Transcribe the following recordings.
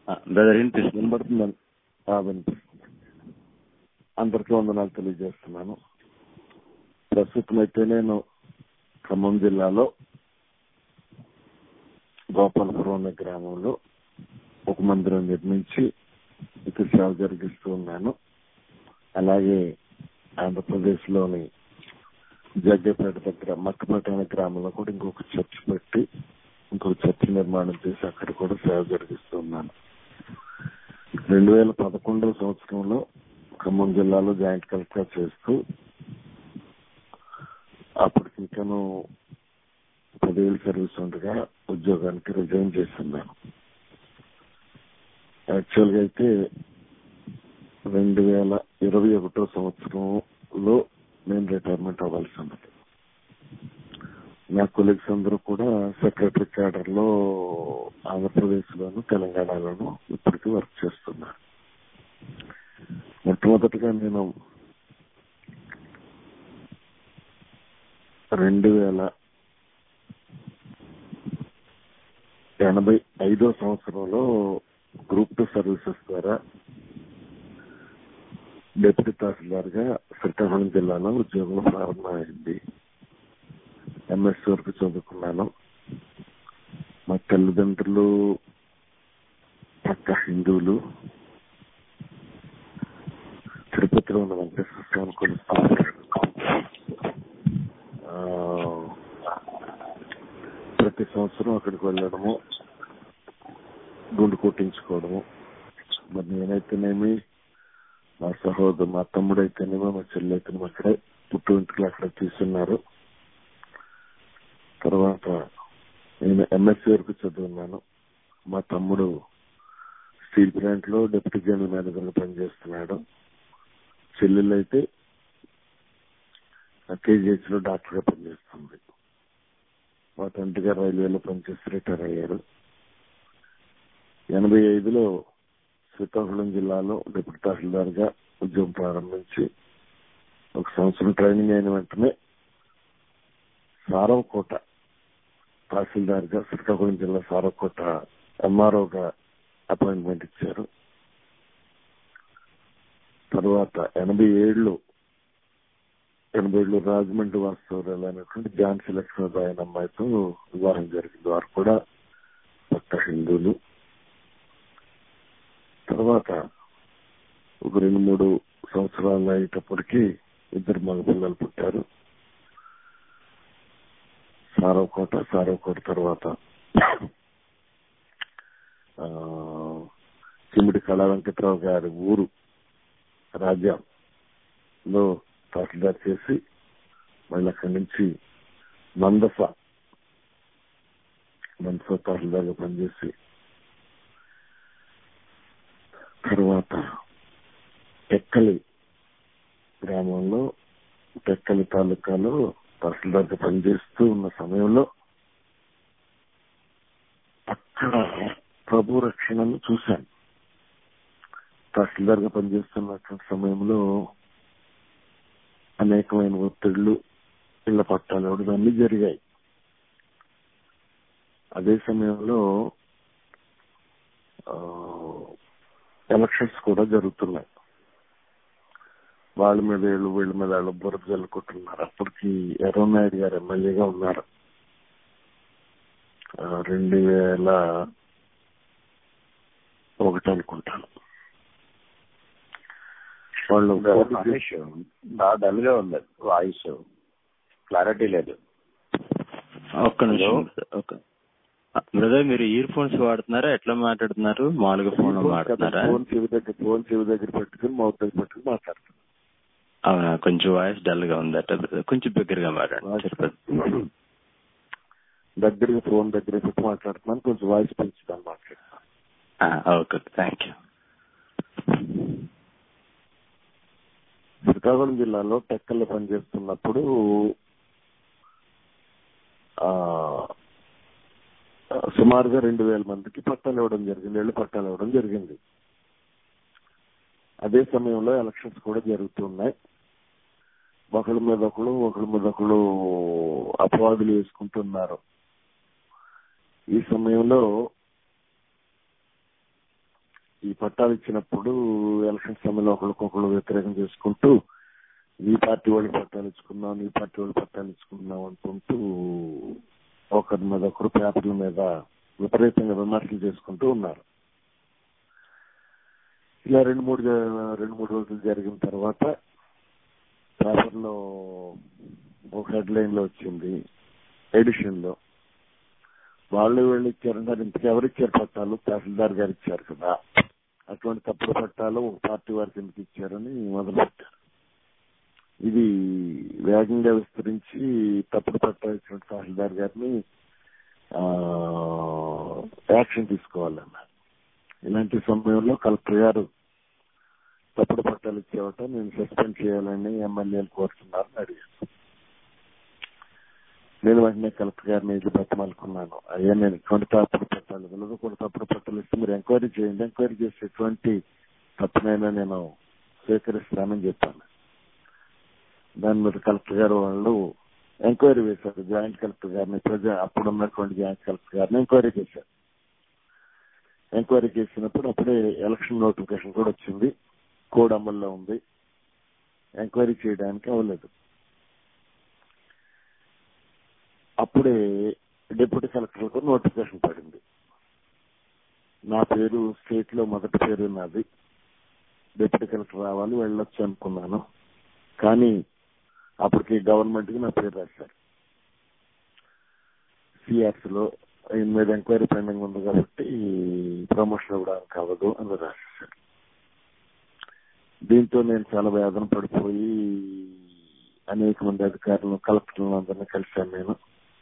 Brother వినిపిస్తుంది వినబడుతుందని ఆ, వినిపిస్తుంది అందరికీ వందనాలు తెలియజేస్తున్నాను ప్రస్తుతం అయితే నేను ఖమ్మం జిల్లాలో గోపాలపురం అనే గ్రామంలో ఒక మందిరం నిర్మించి ఇక్కడ సేవ జరిగిస్తూ ఉన్నాను అలాగే ఆంధ్రప్రదేశ్ లోని జగ్గపేట దగ్గర మక్కపేట అనే గ్రామంలో కూడా ఇంకొక చర్చ్ పెట్టి ఇంకొక చర్చ్ నిర్మాణం చేసి అక్కడ కూడా సేవ జరిగిస్తూ ఉన్నాను రెండు వేల పదకొండవ సంవత్సరంలో ఖమ్మం జిల్లాలో జాయింట్ కలెక్టర్ చేస్తూ అప్పటికి ఇంకను పదేళ్ళు సర్వీస్ ఉండగా ఉద్యోగానికి రిజైన్ చేస్తున్నాను యాక్చువల్ గా అయితే రెండు వేల ఇరవై ఒకటో సంవత్సరంలో నేను రిటైర్మెంట్ అవ్వాల్సి ఉన్నది నా కొలీగ్స్ అందరూ కూడా సెక్రటరీ క్యాడర్ లో ఆంధ్రప్రదేశ్ లోను తెలంగాణలోను ఇప్పటికీ వర్క్ చేస్తున్నారు మొట్టమొదటిగా నేను రెండు వేల ఎనభై ఐదో సంవత్సరంలో గ్రూప్ టూ సర్వీసెస్ ద్వారా డిప్యూటీ తహసీల్దార్ గా శ్రీకాకుళం జిల్లాలో ఉద్యోగం ప్రారంభమైంది ఎంఎస్ వరకు చదువుకున్నాను మా తల్లిదండ్రులు పక్క హిందువులు తిరుపతిలో ఉన్న వెంకటేశ్వర స్వామి కొలుస్తారు ఆ, ప్రతి సంవత్సరం అక్కడికి వెళ్ళడము గుండు కొట్టించుకోవడము మరి నేనైతేనేమి మా సహోదరు మా తమ్ముడు అయితేనేమో మా చెల్లి అయితేనేమో అక్కడే పుట్టు ఇంటికి అక్కడ తీసున్నారు తర్వాత నేను ఎంఎస్సీ వరకు చదువున్నాను మా తమ్ముడు స్టీల్ ప్లాంట్ లో డిప్యూటీ జనరల్ మేనేజర్ గా పనిచేస్తున్నాడు చెల్లెలు అయితే కేజీహెచ్ లో డాక్టర్ గా పనిచేస్తుంది మా తండ్రి గారు రైల్వేలో పనిచేసి రిటైర్ అయ్యారు ఎనభై ఐదులో శ్రీకాకుళం జిల్లాలో డిప్యూటీ తహసీల్దార్ గా ఉద్యోగం ప్రారంభించి ఒక సంవత్సరం ట్రైనింగ్ అయిన వెంటనే సారవకోట తహసీల్దార్ గా శ్రీకాకుళం జిల్లా సారవకోట ఎంఆర్ఓగా అపాయింట్మెంట్ ఇచ్చారు తర్వాత ఎనభై ఏళ్ళు ఎనభై ఏళ్ళు రాజమండ్రి వాస్తవాలు అనేటువంటి ఝాన్సీ లక్ష్మీబాయి అనే అమ్మాయితో వివాహం జరిగింది వారు కూడా పక్క హిందువులు తర్వాత ఒక రెండు మూడు సంవత్సరాలు అయ్యేటప్పటికి ఇద్దరు మగపిల్లలు పుట్టారు సారవకోట సారవకోట తర్వాత ఆ, చిమిడి కళా వెంకట్రావు గారి ఊరు రాజ్యంలో తహసీల్దార్ చేసి మళ్ళీ అక్కడి నుంచి మందస మందస తహసీల్దార్ గా పనిచేసి తర్వాత టెక్కలి గ్రామంలో టెక్కలి తాలూకాలో తహసీల్దార్ గా పనిచేస్తూ ఉన్న సమయంలో అక్కడ ప్రభు రక్షణను చూశాను తహసీల్దార్ గా పనిచేస్తున్నటువంటి సమయంలో అనేకమైన ఒత్తిళ్లు ఇళ్ల పట్టాలు ఇవ్వడం అన్ని జరిగాయి అదే సమయంలో ఆ, ఎలక్షన్స్ కూడా జరుగుతున్నాయి వాళ్ళ మీద వీళ్ళు వీళ్ళ మీద వాళ్ళు బురద జల్లుకుంటున్నారు అప్పటికి ఎర్రనాయుడు గారు ఎమ్మెల్యేగా ఉన్నారు ఆ, రెండు వేల ఒకటి అనుకుంటాను వాళ్ళు పోటీ చేసి- మహేష్ బాగా డల్ గా ఉంది వాయిస్ క్లారిటీ లేదు ఒక్క నిమిషం ఓకే బ్రదర్ మీరు ఇయర్ ఫోన్స్ వాడుతున్నారా ఎట్లా మాట్లాడుతున్నారు మామూలుగా ఫోన్ వాడుతున్నారా ఫోన్ చెవి దగ్గర ఫోన్ చెవి దగ్గర పెట్టుకుని మౌత్ దగ్గర పెట్టుకుని మాట్లాడుతున్నాను అవునా కొంచెం వాయిస్ డల్ గా ఉందట బ్రదర్ కొంచెం బిగ్గరగా మాట్లాడండి సరిపోతుంది దగ్గరగా ఫోన్ దగ్గర పెట్టి మాట్లాడుతున్నాను కొంచెం వాయిస్ పెంచుతాను మాట్లాడుతున్నాను ఆ, ఓకే థ్యాంక్ యూ శ్రీకాకుళం జిల్లాలో టెక్కల్లో పనిచేస్తున్నప్పుడు ఆ సుమారుగా రెండు వేల మందికి పట్టాలు ఇవ్వడం జరిగింది ఏళ్ళు పట్టాలు ఇవ్వడం జరిగింది అదే సమయంలో ఎలక్షన్స్ కూడా జరుగుతున్నాయి ఒకళ్ళ మీద ఒకళ్ళు ఒకళ్ళ మీద ఒకళ్ళు అపవాదులు వేసుకుంటున్నారు ఈ సమయంలో ఈ పట్టాలు ఇచ్చినప్పుడు ఎలక్షన్ సమయంలో ఒకరికొకరు వ్యతిరేకం చేసుకుంటూ నీ పార్టీ వాళ్ళు పట్టాలు ఇచ్చుకున్నాం నీ పార్టీ వాళ్ళు పట్టాలు ఇచ్చుకున్నాం అనుకుంటూ ఒకరి మీద ఒకరు పేపర్ల మీద విపరీతంగా విమర్శలు చేసుకుంటూ ఉన్నారు ఇలా రెండు మూడు జ- రెండు మూడు రోజులు జరిగిన తర్వాత పేపర్లో ఒక హెడ్ లైన్ లో వచ్చింది ఎడిషన్ లో వాళ్ళు వీళ్ళు ఇచ్చారంటారు ఇంతకు ఎవరు ఇచ్చారు పట్టాలు తహసీల్దార్ గారు ఇచ్చారు కదా అటువంటి తప్పుడు పట్టాలు ఒక పార్టీ వారికి ఎందుకు ఇచ్చారని మొదలు పెట్టారు ఇది వేగంగా విస్తరించి తప్పుడు పట్టాలు ఇచ్చిన తహసీల్దార్ గారిని ఆ, యాక్షన్ తీసుకోవాలన్నారు ఇలాంటి సమయంలో కలెక్టర్ గారు తప్పుడు పట్టాలు ఇచ్చేవట నేను సస్పెండ్ చేయాలని ఎమ్మెల్యేలు కోరుతున్నారని అడిగాను నేను వెంటనే కలెక్టర్ గారిని ఇది బతమాలుకున్నాను అయ్యా నేను ఎటువంటి తప్పుడు పట్టాలు వెళ్ళదు కూడా తప్పుడు పట్టాలు ఇస్తే మీరు ఎంక్వైరీ చేయండి ఎంక్వైరీ చేసి ఎటువంటి తప్పునైనా నేను స్వీకరిస్తానని చెప్పాను దాని మీద కలెక్టర్ గారు వాళ్ళు ఎంక్వైరీ వేశారు జాయింట్ కలెక్టర్ గారిని ప్రజా అప్పుడు ఉన్నటువంటి జాయింట్ కలెక్టర్ గారిని ఎంక్వైరీ చేశారు ఎంక్వైరీ చేసినప్పుడు అప్పుడే ఎలక్షన్ నోటిఫికేషన్ కూడా వచ్చింది కోడ్ అమల్లో ఉంది ఎంక్వైరీ చేయడానికి అవ్వలేదు అప్పుడే డిప్యూటీ కలెక్టర్ కు నోటిఫికేషన్ పడింది నా పేరు స్టేట్ లో మొదటి పేరు నాది డిప్యూటీ కలెక్టర్ రావాలి వెళ్ళొచ్చు అనుకున్నాను కానీ అప్పటికి గవర్నమెంట్ కి నా పేరు రాశారు సిఆర్స్ లో ఈయన మీద ఎంక్వైరీ పెండింగ్ ఉంది కాబట్టి ప్రమోషన్ ఇవ్వడానికి అవ్వదు అని రాసేశారు దీంతో నేను చాలా వేదన పడిపోయి అనేక మంది అధికారులను కలెక్టర్లను అందరినీ కలిశాను నేను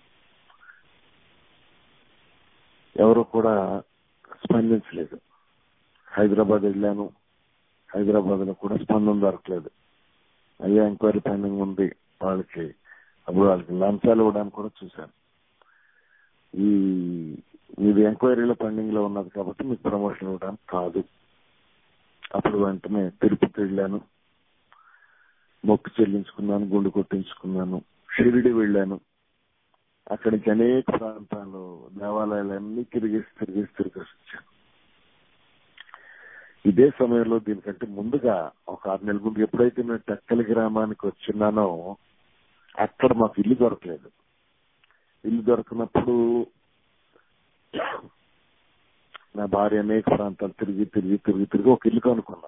ఎవరు కూడా స్పందించలేదు హైదరాబాద్ వెళ్ళాను హైదరాబాద్ లో కూడా స్పందన దొరకలేదు అయ్యా ఎంక్వైరీ పెండింగ్ ఉంది వాళ్ళకి అప్పుడు వాళ్ళకి లంచాలు ఇవ్వడానికి కూడా చూశాను ఈ మీది ఎంక్వైరీలో పెండింగ్ లో ఉన్నది కాబట్టి మీకు ప్రమోషన్ ఇవ్వడానికి కాదు అప్పుడు వెంటనే తిరుపతి వెళ్ళాను మొక్కు చెల్లించుకున్నాను గుండు కొట్టించుకున్నాను షిరిడి వెళ్ళాను అక్కడి నుంచి అనేక ప్రాంతాలు దేవాలయాలన్నీ తిరిగేసి తిరిగేసి తిరిగేసి వచ్చాను ఇదే సమయంలో దీనికంటే ముందుగా ఒక ఆరు నెలల ముందు ఎప్పుడైతే నేను టక్కలి గ్రామానికి వచ్చినానో అక్కడ మాకు ఇల్లు దొరకలేదు ఇల్లు దొరకనప్పుడు నా భార్య అనేక ప్రాంతాలు తిరిగి తిరిగి తిరిగి తిరిగి ఒక ఇల్లు కొనుక్కున్నా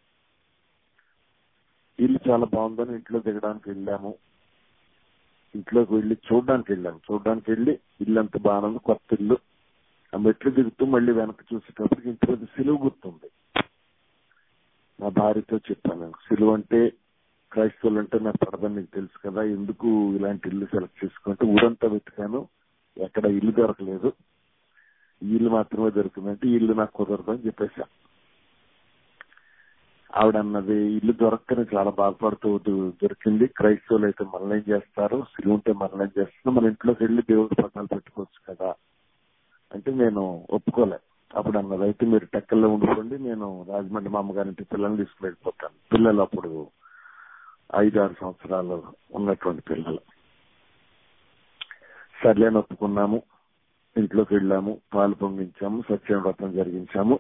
ఇల్లు చాలా బాగుందని ఇంట్లో దిగడానికి వెళ్ళాము ఇంట్లోకి వెళ్ళి చూడడానికి వెళ్ళాము చూడడానికి వెళ్ళి ఇల్లు అంత బాగుంది కొత్త ఇల్లు ఆ మెట్లు దిగుతూ మళ్ళీ వెనక్కి చూసేటప్పటికి ఇంట్లో సిలువ గుర్తుంది నా భార్యతో చెప్పాను సిలువ అంటే క్రైస్తవులు అంటే నాకు పడదని నీకు తెలుసు కదా ఎందుకు ఇలాంటి ఇల్లు సెలెక్ట్ చేసుకుంటే ఊరంతా వెతికాను ఎక్కడ ఇల్లు దొరకలేదు ఈ ఇల్లు మాత్రమే దొరికిందంటే ఈ ఇల్లు నాకు కుదరదు అని చెప్పేసా ఆవిడ అన్నది ఇల్లు దొరక్కని చాలా బాధపడుతూ దొ- దొరికింది క్రైస్తవులు అయితే మనల్ని ఏం చేస్తారు సిలువ ఉంటే మనల్ని ఏం చేస్తారు మన ఇంట్లోకి వెళ్ళి దేవుడి పట్టాలు పెట్టుకోవచ్చు కదా అంటే నేను ఒప్పుకోలే అప్పుడు అన్నది అయితే మీరు టెక్కల్లో ఉండిపోండి నేను రాజమండ్రి మా అమ్మగారింటి పిల్లల్ని తీసుకువెళ్ళిపోతాను పిల్లలు అప్పుడు ఐదు ఆరు సంవత్సరాలు ఉన్నటువంటి పిల్లలు సర్లేని ఒప్పుకున్నాము ఇంట్లోకి వెళ్ళాము పాలు పొంగించాము సత్యం వ్రతం జరిగించాము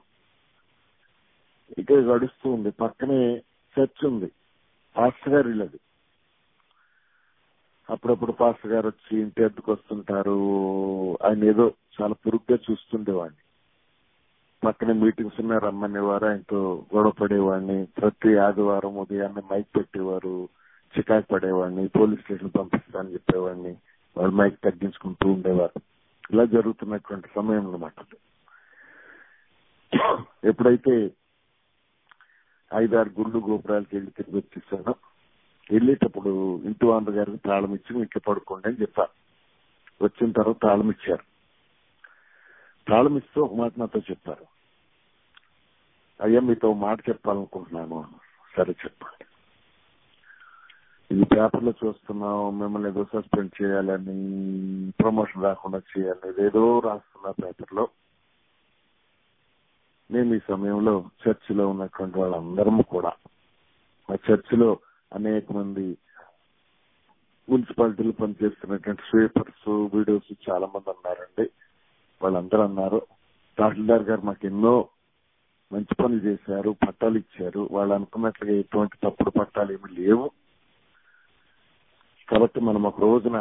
ఇక గడుస్తూ ఉంది పక్కనే చర్చ్ ఉంది పాస్టర్ గారు ఇల్లది అప్పుడప్పుడు పాస్టర్ గారు వచ్చి ఇంటి అద్దెకు వస్తుంటారు ఆయన ఏదో చాలా పురుగ్గా చూస్తుండేవాడిని పక్కనే మీటింగ్స్ ఉన్నా రమ్మనేవారు ఆయనతో గొడవ పడేవాడిని ప్రతి ఆదివారం ఉదయాన్నే మైక్ పెట్టేవారు చికాకు పడేవాడిని పోలీస్ స్టేషన్ పంపిస్తానని చెప్పేవాడిని వాళ్ళు మైక్ తగ్గించుకుంటూ ఉండేవారు ఇలా జరుగుతున్నటువంటి సమయం అనమాట ఎప్పుడైతే ఐదారు గుళ్ళు గోపురాలకి వెళ్ళి తిరిగి వచ్చేసాను వెళ్ళేటప్పుడు ఇంటి వాండ్ర గారికి తాళం ఇచ్చి ఇంట్లో పడుకోండి అని చెప్పారు వచ్చిన తర్వాత తాళం ఇచ్చారు తాళం ఇస్తూ ఒక మాట నాతో చెప్పారు అయ్యా మీతో ఒక మాట చెప్పాలనుకుంటున్నాను అన్నారు. సరే చెప్పండి ఇది పేపర్లో చూస్తున్నాం మిమ్మల్ని ఏదో సస్పెండ్ చేయాలని ప్రమోషన్ రాకుండా చేయాలని ఏదో రాస్తున్నా పేపర్లో మేము ఈ సమయంలో చర్చిలో ఉన్నటువంటి వాళ్ళందరం కూడా మా చర్చిలో అనేక మంది మున్సిపాలిటీలు పనిచేస్తున్నటువంటి స్వీపర్స్ వీడియోస్ చాలా మంది ఉన్నారండి వాళ్ళందరూ అన్నారు తహసీల్దార్ గారు మాకు ఎన్నో మంచి పనులు చేశారు పట్టాలు ఇచ్చారు వాళ్ళు అనుకున్నట్లుగా ఎటువంటి తప్పుడు పట్టాలు ఏమి లేవు కాబట్టి మనం ఒక రోజున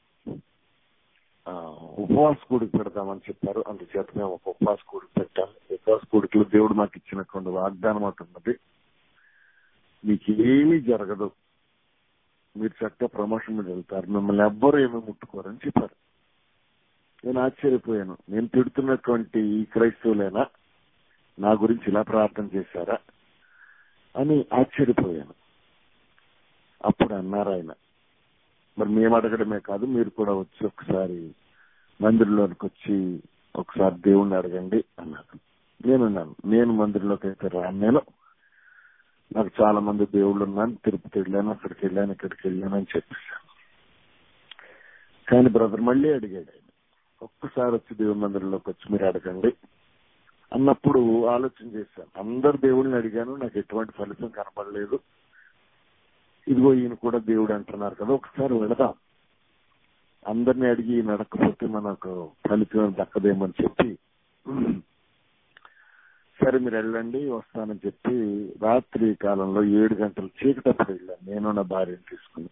ఆ, ఉపవాస కూడికి పెడతామని చెప్పారు అందుచేత మేము ఒక ఉపవాస కూడికి పెట్టాలి ఉపవాస కూడికలో దేవుడు మాకు ఇచ్చినటువంటి వాగ్దానం ఒకటి ఉన్నది మీకు ఏమీ జరగదు మీరు చక్కగా ప్రమోషన్ మీద వెళ్తారు మిమ్మల్ని ఎవ్వరు ఏమీ ముట్టుకోరని చెప్పారు నేను ఆశ్చర్యపోయాను నేను తిడుతున్నటువంటి ఈ క్రైస్తవులైనా నా గురించి ఇలా ప్రార్థన చేశారా అని ఆశ్చర్యపోయాను అప్పుడు అన్నారు ఆయన మరి మేము అడగడమే కాదు మీరు కూడా వచ్చి ఒకసారి మందిరంలోనికి వచ్చి ఒకసారి దేవుణ్ణి అడగండి అన్నారు నేనున్నాను నేను మందిరంలోకి అయితే రాను నేను నాకు చాలా మంది దేవుళ్ళు ఉన్నాను తిరుపతి వెళ్ళాను అక్కడికి వెళ్ళాను ఇక్కడికి వెళ్ళాను అని చెప్పేశాను కానీ బ్రదర్ మళ్ళీ అడిగాడు ఆయన ఒక్కసారి వచ్చి దేవుని మందిరంలోకి వచ్చి మీరు అడగండి అన్నప్పుడు ఆలోచన చేశాను అందరు దేవుళ్ళని అడిగాను నాకు ఎటువంటి ఫలితం కనపడలేదు ఇదిగో ఈయన కూడా దేవుడు అంటున్నారు కదా ఒకసారి వెళదాం అందరిని అడిగి ఈయన అడగకపోతే మనకు ఫలితం దక్కదేమని చెప్పి సరే మీరు వెళ్ళండి వస్తానని చెప్పి రాత్రి కాలంలో ఏడు గంటలు చీకటప్పుడు వెళ్ళాను నేను నా భార్యను తీసుకుని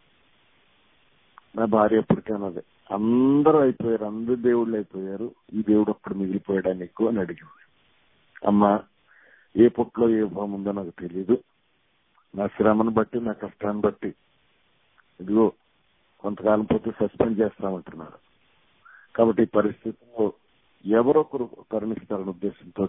నా భార్య ఎప్పటికైనా అందరూ అయిపోయారు అందరు దేవుళ్ళు అయిపోయారు ఈ దేవుడు ఒక్కడు మిగిలిపోయాడా నీకు అని అడిగింది అమ్మా ఏ పుట్లో ఏ భావం ఉందో నాకు తెలియదు నా శ్రమను బట్టి నా కష్టాన్ని బట్టి ఇదిగో కొంతకాలం పోతే సస్పెండ్ చేస్తామంటున్నారు కాబట్టి ఈ పరిస్థితుల్లో ఎవరొకరు కరుణిస్తారనే ఉద్దేశంతో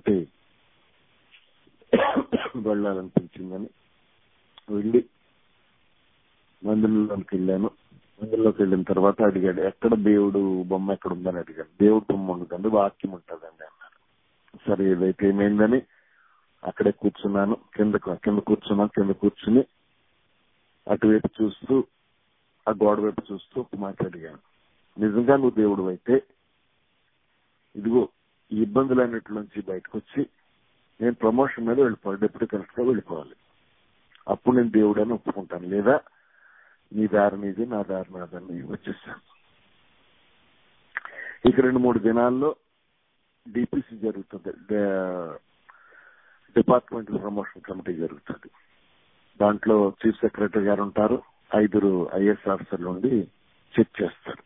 వెళ్ళాలనిపించిందని వెళ్ళి మందిరంలోకి వెళ్ళాను మందిరంలోకి వెళ్ళిన తర్వాత అడిగాడు ఎక్కడ దేవుడు బొమ్మ ఎక్కడ ఉందని అడిగాడు దేవుడు బొమ్మ ఉండదండి వాక్యం ఉంటుందండి అన్నారు సరే ఏదైతే ఏమైందని అక్కడే కూర్చున్నాను కింద కింద కూర్చున్నాను కింద కూర్చుని అటువైపు చూస్తూ ఆ గోడ వైపు చూస్తూ ఒక మాట అడిగాను నిజంగా నువ్వు దేవుడు అయితే ఇదిగో ఈ ఇబ్బందులన్నిటి బయటకు వచ్చి నేను ప్రమోషన్ మీద వెళ్ళిపోవాలి డిప్యూటీ కలెక్టర్ గా వెళ్ళిపోవాలి అప్పుడు నేను దేవుడు అని ఒప్పుకుంటాను లేదా నీ దారి నీది నా దారి నాదని వచ్చేసాను ఇక రెండు మూడు దినాల్లో డిపిసి జరుగుతుంది డిపార్ట్మెంట్ ప్రమోషన్ కమిటీ జరుగుతుంది దాంట్లో చీఫ్ సెక్రటరీ గారు ఉంటారు ఐదుగురు ఐఎస్ ఆఫీసర్లు ఉండి చెక్ చేస్తారు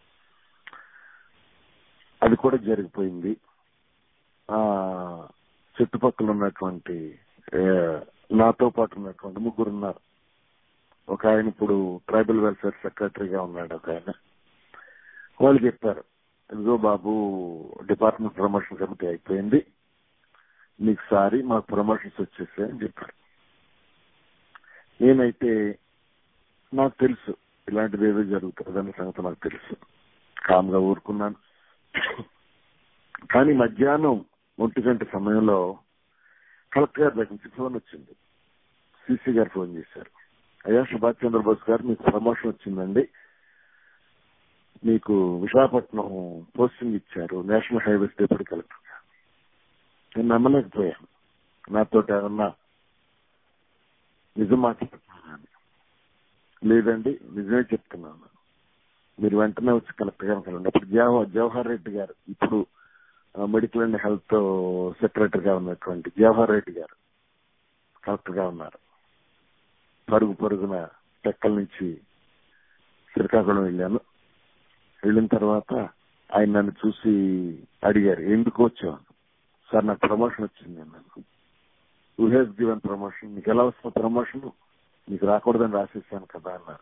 అది కూడా జరిగిపోయింది ఆ చుట్టుపక్కల ఉన్నటువంటి ఏ, నాతో పాటు ఉన్నటువంటి ముగ్గురు ఉన్నారు ఒక ఆయన ఇప్పుడు ట్రైబల్ వెల్ఫేర్ సెక్రటరీగా ఉన్నాడు ఒక ఆయన వాళ్ళు చెప్పారు ఇదిగో బాబు డిపార్ట్మెంట్ ప్రమోషన్ కమిటీ అయిపోయింది నీకు సారి మాకు ప్రమోషన్స్ వచ్చేసాయి అని చెప్పారు నేనైతే నాకు తెలుసు ఇలాంటిది ఏదో జరుగుతుందన్న సంగతి నాకు తెలుసు కామ్గా ఊరుకున్నాను కానీ మధ్యాహ్నం ఒంటి గంట సమయంలో కలెక్టర్ గారి దగ్గర నుంచి ఫోన్ వచ్చింది సిసి గారు ఫోన్ చేశారు అయ్యా సుభాష్ చంద్రబోస్ గారు మీకు ప్రమోషన్ వచ్చిందండి మీకు విశాఖపట్నం పోస్టింగ్ ఇచ్చారు నేషనల్ హైవేస్ డిప్యూటీ కలెక్టర్ గా నేను నమ్మలేకపోయాను నాతో ఏమన్నా నిజం మాట్లాడుతున్నాను అని. లేదండి నిజమే చెప్తున్నాను మీరు వెంటనే వచ్చి కలెక్టర్ గారిని కలండి అప్పుడు జవహర్ జవహర్ రెడ్డి గారు ఇప్పుడు మెడికల్ అండ్ హెల్త్ సెక్రటరీగా ఉన్నటువంటి జవహర్ రెడ్డి గారు కలెక్టర్ గా ఉన్నారు పరుగు పరుగున టెక్కల నుంచి శ్రీకాకుళం వెళ్ళాను వెళ్ళిన తర్వాత ఆయన నన్ను చూసి అడిగారు ఎందుకు వచ్చావు సార్ నాకు ప్రమోషన్ వచ్చింది అన్నాను హూ హెస్ గివెన్ ప్రమోషన్ మీకు ఎలా వస్తుంది ప్రమోషన్ మీకు రాకూడదని రాసేసాను కదా అన్నారు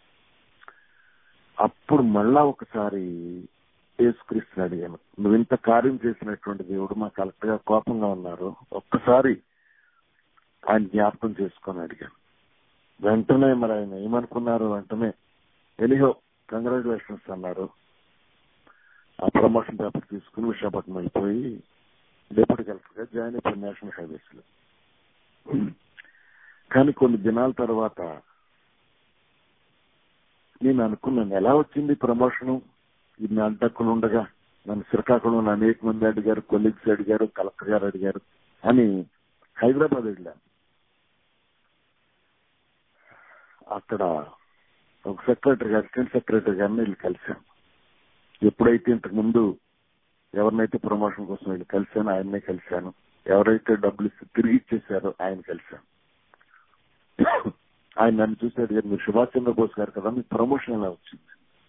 అప్పుడు మళ్ళా ఒకసారి యేసుక్రీస్తుని అడిగాను నువ్వు ఇంత కార్యం చేసినటువంటి దేవుడు మా కలెక్టర్ గా కోపంగా ఉన్నారు ఒక్కసారి ఆయన జ్ఞాపకం చేసుకొని అడిగాను వెంటనే మరి ఆయన ఏమనుకున్నారు వెంటనే ఎనిహో కంగ్రాచులేషన్స్ అన్నారు ఆ ప్రమోషన్ పేపర్ తీసుకుని విశాఖపట్నం వెళ్ళిపోయి డిప్యూటీ కలెక్టర్ గా జాయిన్ అయిపోయి నేషనల్ హైవేస్ లో కానీ కొన్ని దినాల తర్వాత నేను అనుకున్నాను ఎలా వచ్చింది ప్రమోషను ఇది నా అంతక్కులు ఉండగా నన్ను శ్రీకాకుళం అనేక మంది అడిగారు కొలీగ్స్ అడిగారు కలెక్టర్ గారు అడిగారు అని హైదరాబాద్ వెళ్ళాను అక్కడ ఒక సెక్రటరీ గారు అసిస్టెంట్ సెక్రటరీ గారిని వెళ్ళి కలిశాను ఎప్పుడైతే ఇంతకు ముందు ఎవరినైతే ప్రమోషన్ కోసం వెళ్ళి కలిశాను ఆయన్నే కలిశాను ఎవరైతే డబ్బులు ఇస్తే తిరిగి ఇచ్చేసారో ఆయన కలిశాను ఆయన నన్ను చూసి అడిగారు మీరు సుభాష్ చంద్రబోస్ గారు కదా మీకు ప్రమోషన్ ఎలా వచ్చింది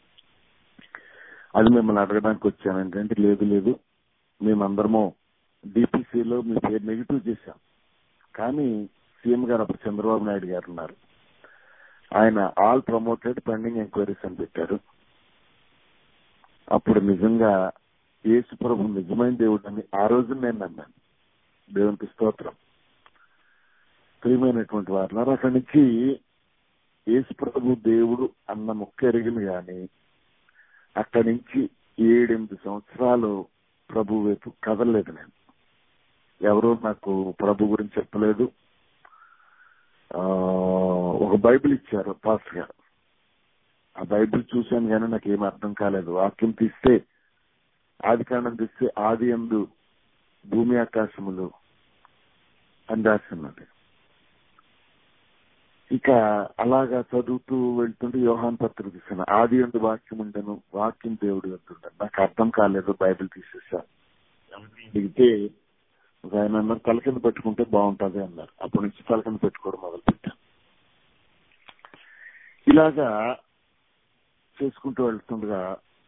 అది మిమ్మల్ని అడగడానికి వచ్చాను ఏంటంటే లేదు లేదు మేమందరము డిపిసిలో మీ పేరు నెగిటివ్ చేశాం కానీ సీఎం గారు అప్పుడు చంద్రబాబు నాయుడు గారు ఉన్నారు ఆయన ఆల్ ప్రమోటెడ్ పెండింగ్ ఎంక్వైరీస్ అని పెట్టారు అప్పుడు నిజంగా యేసు ప్రభు నిజమైన దేవుడు అని ఆ రోజు నేను నమ్మాను దేవునికి స్తోత్రం ప్రియమైనటువంటి వారు అక్కడి నుంచి యేసు ప్రభు దేవుడు అన్న ముక్క ఎరిగింది గాని అక్కడి నుంచి ఏడెనిమిది సంవత్సరాలు ప్రభు వైపు కదలలేదు నేను ఎవరో నాకు ప్రభు గురించి చెప్పలేదు ఆ, ఒక బైబిల్ ఇచ్చారు పాస్టర్ గారు ఆ బైబిల్ చూశాను కానీ నాకు ఏం అర్థం కాలేదు వాక్యం తీస్తే ఆది కాండం తీస్తే ఆది ఎందు భూమి ఆకాశములు అని రాసి ఉన్నది ఇక అలాగా చదువుతూ వెళ్తుంటే యోహాన్ పత్రిక తీసాను ఆది ఎందు వాక్యం ఉండను వాక్యం దేవుడు ఉంటుండను నాకు అర్థం కాలేదు బైబిల్ తీసేసా దిగితే ఒక ఆయన అన్నారు తల కింద పెట్టుకుంటే బాగుంటది అన్నారు అప్పటి నుంచి తల కింద పెట్టుకోవడం మొదలు పెట్టాను ఇలాగా చేసుకుంటూ వెళ్తుండగా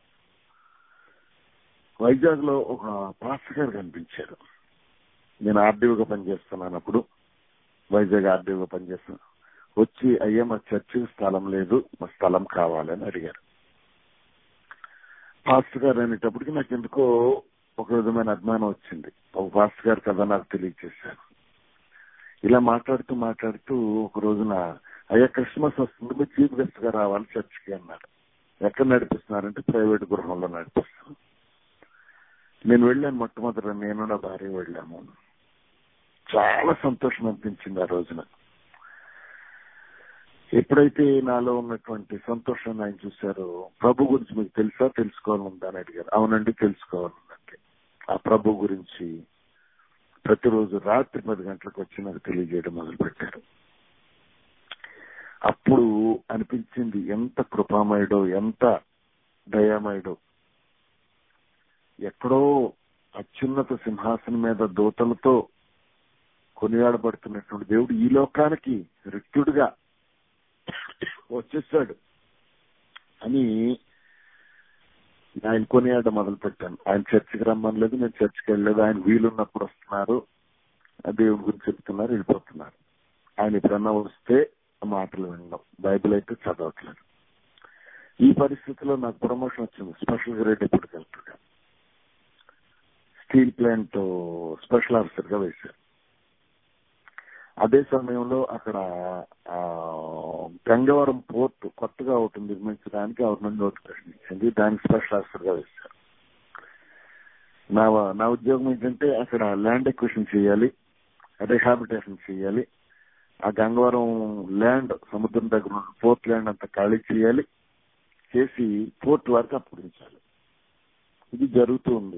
వైజాగ్ లో ఒక పాస్టర్ గారు కనిపించారు నేను ఆర్డీఓగా పనిచేస్తున్నాను అప్పుడు వైజాగ్ ఆర్డీఓగా పనిచేస్తున్నాను వచ్చి అయ్యా మా చర్చికి స్థలం లేదు మా స్థలం కావాలని అడిగారు పాస్టర్ గారు అనేటప్పటికి నాకు ఎందుకో ఒక విధమైన అభిమానం వచ్చింది ఒక పాస్టర్ గారు కదా నాకు తెలియజేశారు ఇలా మాట్లాడుతూ మాట్లాడుతూ ఒక రోజున అయ్యా క్రిస్మస్ వస్తుంది మీరు చీఫ్ గెస్ట్ గా రావాలి చర్చికి అన్నారు ఎక్కడ నడిపిస్తున్నారంటే ప్రైవేట్ గృహంలో నడిపిస్తాను నేను వెళ్ళాను మొట్టమొదట నేను నా భార్య వెళ్ళాము చాలా సంతోషం అనిపించింది ఆ రోజున ఎప్పుడైతే నాలో ఉన్నటువంటి సంతోషాన్ని ఆయన చూశారో ప్రభు గురించి మీకు తెలుసా తెలుసుకోవాలందా అని అడిగారు అవునండి తెలుసుకోవాలందండి ఆ ప్రభు గురించి ప్రతిరోజు రాత్రి పది గంటలకు వచ్చి నాకు తెలియజేయడం మొదలు పెట్టారు అప్పుడు అనిపించింది ఎంత కృపామయుడో ఎంత దయామయుడో ఎక్కడో అత్యున్నత సింహాసనం మీద దూతలతో కొనియాడబడుతున్నటువంటి దేవుడు ఈ లోకానికి రిక్తుడుగా వచ్చేసాడు అని ఆయన కొనియాడ మొదలు పెట్టాను ఆయన చర్చికి రమ్మనలేదు నేను చర్చికి వెళ్ళలేదు ఆయన వీలున్నప్పుడు వస్తున్నారు ఆ దేవుడి గురించి చెప్తున్నారు వెళ్ళిపోతున్నారు ఆయన ఎప్పుడన్నా వస్తే ఆ మాటలు వినడం బైబిల్ అయితే చదవట్లేదు ఈ పరిస్థితిలో నాకు ప్రమోషన్ వచ్చింది స్పెషల్ గ్రేడ్ ఎప్పటికి వెళ్తుగా స్టీల్ ప్లాంట్ స్పెషల్ ఆఫీసర్ గా వేశారు అదే సమయంలో అక్కడ ఆ, గంగవరం పోర్ట్ కొత్తగా ఒకటి నిర్మించడానికి గవర్నమెంట్ నోటిఫికేషన్ ఇచ్చింది దానికి స్పెషల్ ఆఫీసర్ గా వేశారు నా నా ఉద్యోగం ఏంటంటే అక్కడ ల్యాండ్ ఎక్విషన్ చేయాలి రిహాబిటేషన్ చేయాలి ఆ గంగవరం ల్యాండ్ సముద్రం దగ్గర ఉన్న పోర్ట్ ల్యాండ్ అంతా ఖాళీ చేయాలి చేసి పోర్ట్ వరకు అప్పగించాలి ఇది జరుగుతూ ఉంది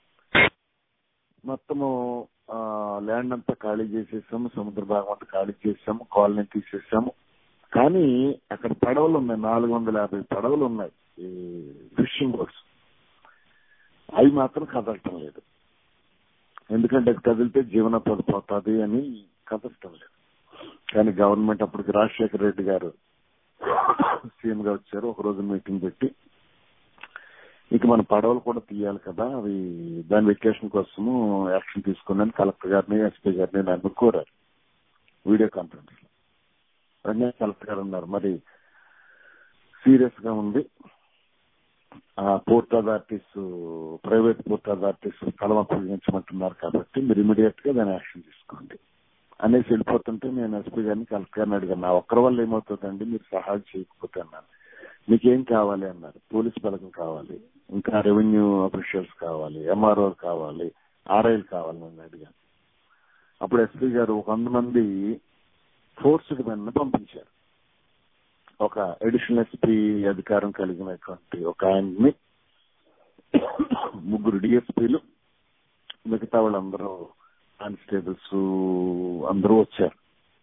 మొత్తము ఆ, ల్యాండ్ అంతా ఖాళీ చేసేసాము సముద్ర భాగం అంతా ఖాళీ చేసాము కాలనీ తీసేసాము కానీ అక్కడ పడవలు ఉన్నాయి నాలుగు వందల యాభై పడవలు ఉన్నాయి ఈ ఫిషింగ్ బోట్స్ అవి మాత్రం కదలటం లేదు ఎందుకంటే అది కదిలితే జీవనోపాధి పోతుంది అని కదలటం లేదు కానీ గవర్నమెంట్ అప్పటికి రాజశేఖర రెడ్డి గారు సీఎం గా వచ్చారు ఒక రోజు మీటింగ్ పెట్టి ఇక మన పడవలు కూడా తీయాలి కదా అవి దాని వెకేషన్ కోసము యాక్షన్ తీసుకున్నాను కలెక్టర్ గారిని ఎస్పీ గారిని నన్ను కోరారు వీడియో కాన్ఫరెన్స్ లో వెంటనే కలెక్టర్ గారు ఉన్నారు మరి సీరియస్ గా ఉంది ఆ port authorities private port authorities స్థలం అప్పగించమంటున్నారు కాబట్టి మీరు ఇమీడియట్ గా దాని యాక్షన్ తీసుకోండి అనేసి వెళ్ళిపోతుంటే నేను ఎస్పీ గారిని కలెక్టర్ గారిని అడిగాను నా ఒక్కరి వల్ల ఏమవుతుందండి మీరు సహాయం చేయకపోతే అన్నాను మీకేం కావాలి అన్నారు పోలీస్ బలగం కావాలి ఇంకా రెవెన్యూ అఫీషియల్స్ కావాలి ఎంఆర్ఓ కావాలి ఆర్ఐలు కావాలి నన్ను అడిగాను అప్పుడు ఎస్పీ గారు ఒక వంద మంది ఫోర్స్డ్ మెన్ పంపించారు ఒక అడిషనల్ ఎస్పీ అధికారం కలిగినటువంటి ఒక ఆయన్ని ముగ్గురు డిఎస్పీలు మిగతా వాళ్ళందరూ కానిస్టేబుల్స్ అందరూ వచ్చారు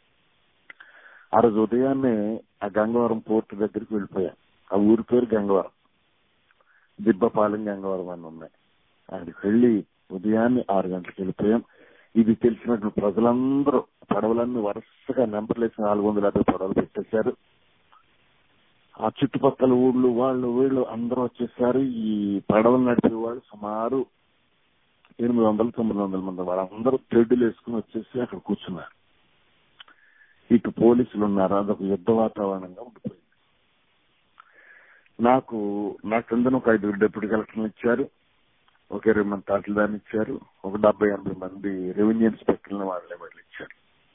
ఆ రోజు ఉదయాన్నే ఆ గంగవరం పోర్ట్ దగ్గరికి వెళ్ళిపోయాం ఆ ఊరి పేరు గంగవరం దిబ్బపాలెం గంగవరం అని ఉన్నాయి అక్కడికి వెళ్ళి ఉదయాన్నే ఆరు గంటలకు వెళ్ళిపోయాం ఇది తెలిసినటువంటి ప్రజలందరూ పడవలన్నీ వరుసగా నెంబర్లు వేసి నాలుగు వందల యాభై పడవలు పెట్టేశారు ఆ చుట్టుపక్కల ఊళ్ళు వాళ్ళు వీళ్ళు అందరూ వచ్చేసారు ఈ పడవలు నడిపే వాళ్ళు సుమారు ఎనిమిది వందల తొమ్మిది వందల మంది వాళ్ళందరూ తెడ్డులు వేసుకుని వచ్చేసి అక్కడ కూర్చున్నారు ఇటు పోలీసులు ఉన్నారు అదొక యుద్ధ వాతావరణంగా ఉండిపోయింది నాకు నా కిందన ఒక ఐదుగురు డిప్యూటీ కలెక్టర్లు ఇచ్చారు ఒక ఇరవై మంది తహసీల్దార్ని ఇచ్చారు ఒక డెబ్బై ఎనభై మంది రెవెన్యూ ఇన్స్పెక్టర్ని వాళ్ళే వాళ్ళు ఇచ్చారు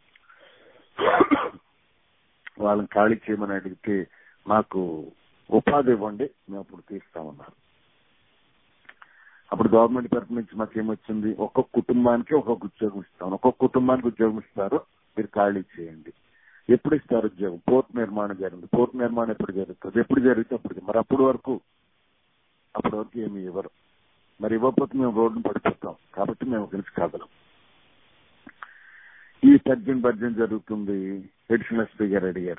వాళ్ళని ఖాళీ చేయమని అడిగితే మాకు ఉపాధి ఇవ్వండి మేము అప్పుడు తీస్తామన్నారు అప్పుడు గవర్నమెంట్ తరఫు నుంచి మాకు ఏమొచ్చింది ఒక్కొక్క కుటుంబానికి ఒక్కొక్క ఉద్యోగం ఇస్తాం ఒక్కొక్క కుటుంబానికి ఉద్యోగం ఇస్తారు మీరు ఖాళీ చేయండి ఎప్పుడు ఇస్తారు ఉద్యోగం పోర్ట్ నిర్మాణం జరిగింది పోర్ట్ నిర్మాణం ఎప్పుడు జరుగుతుంది ఎప్పుడు జరిగితే అప్పుడు మరి అప్పటి వరకు అప్పటి వరకు ఏమి ఇవ్వరు మరి ఇవ్వకపోతే మేము రోడ్డును పడిపోతాం కాబట్టి మేము కలిసి కాగలం ఈ తర్జన్ భర్జన జరుగుతుంది ఎడిషనల్ ఎస్పీ గారు అడిగారు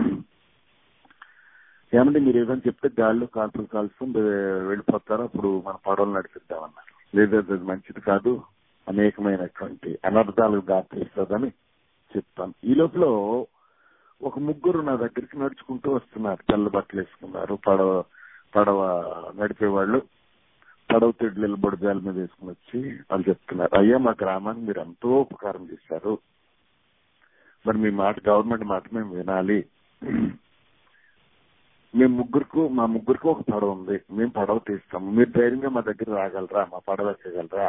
ఏమంటే మీరు ఏదైనా చెప్తే గాల్లో కాల్పులు కాల్చుకుని వెళ్ళిపోతారు అప్పుడు మన పడవలు నడిపిద్దామన్నారు లేదు అది మంచిది కాదు అనేకమైనటువంటి అనర్థాలకు దారితీస్తుందని చెప్తాను ఈ లోపల ఒక ముగ్గురు నా దగ్గరికి నడుచుకుంటూ వస్తున్నారు తెల్ల బట్టలు వేసుకున్నారు పడవ పడవ నడిపేవాళ్ళు పడవ తిడ్లు బుడజాల మీద వేసుకుని వచ్చి వాళ్ళు చెప్తున్నారు అయ్యా మా గ్రామానికి మీరు ఎంతో ఉపకారం చేశారు మరి మీ మాట గవర్నమెంట్ మాట మేము వినాలి మేము ముగ్గురుకు మా ముగ్గురికి ఒక పడవ ఉంది మేము పడవ తీస్తాము మీరు ధైర్యంగా మా దగ్గర రాగలరా మా పడవ ఎక్కగలరా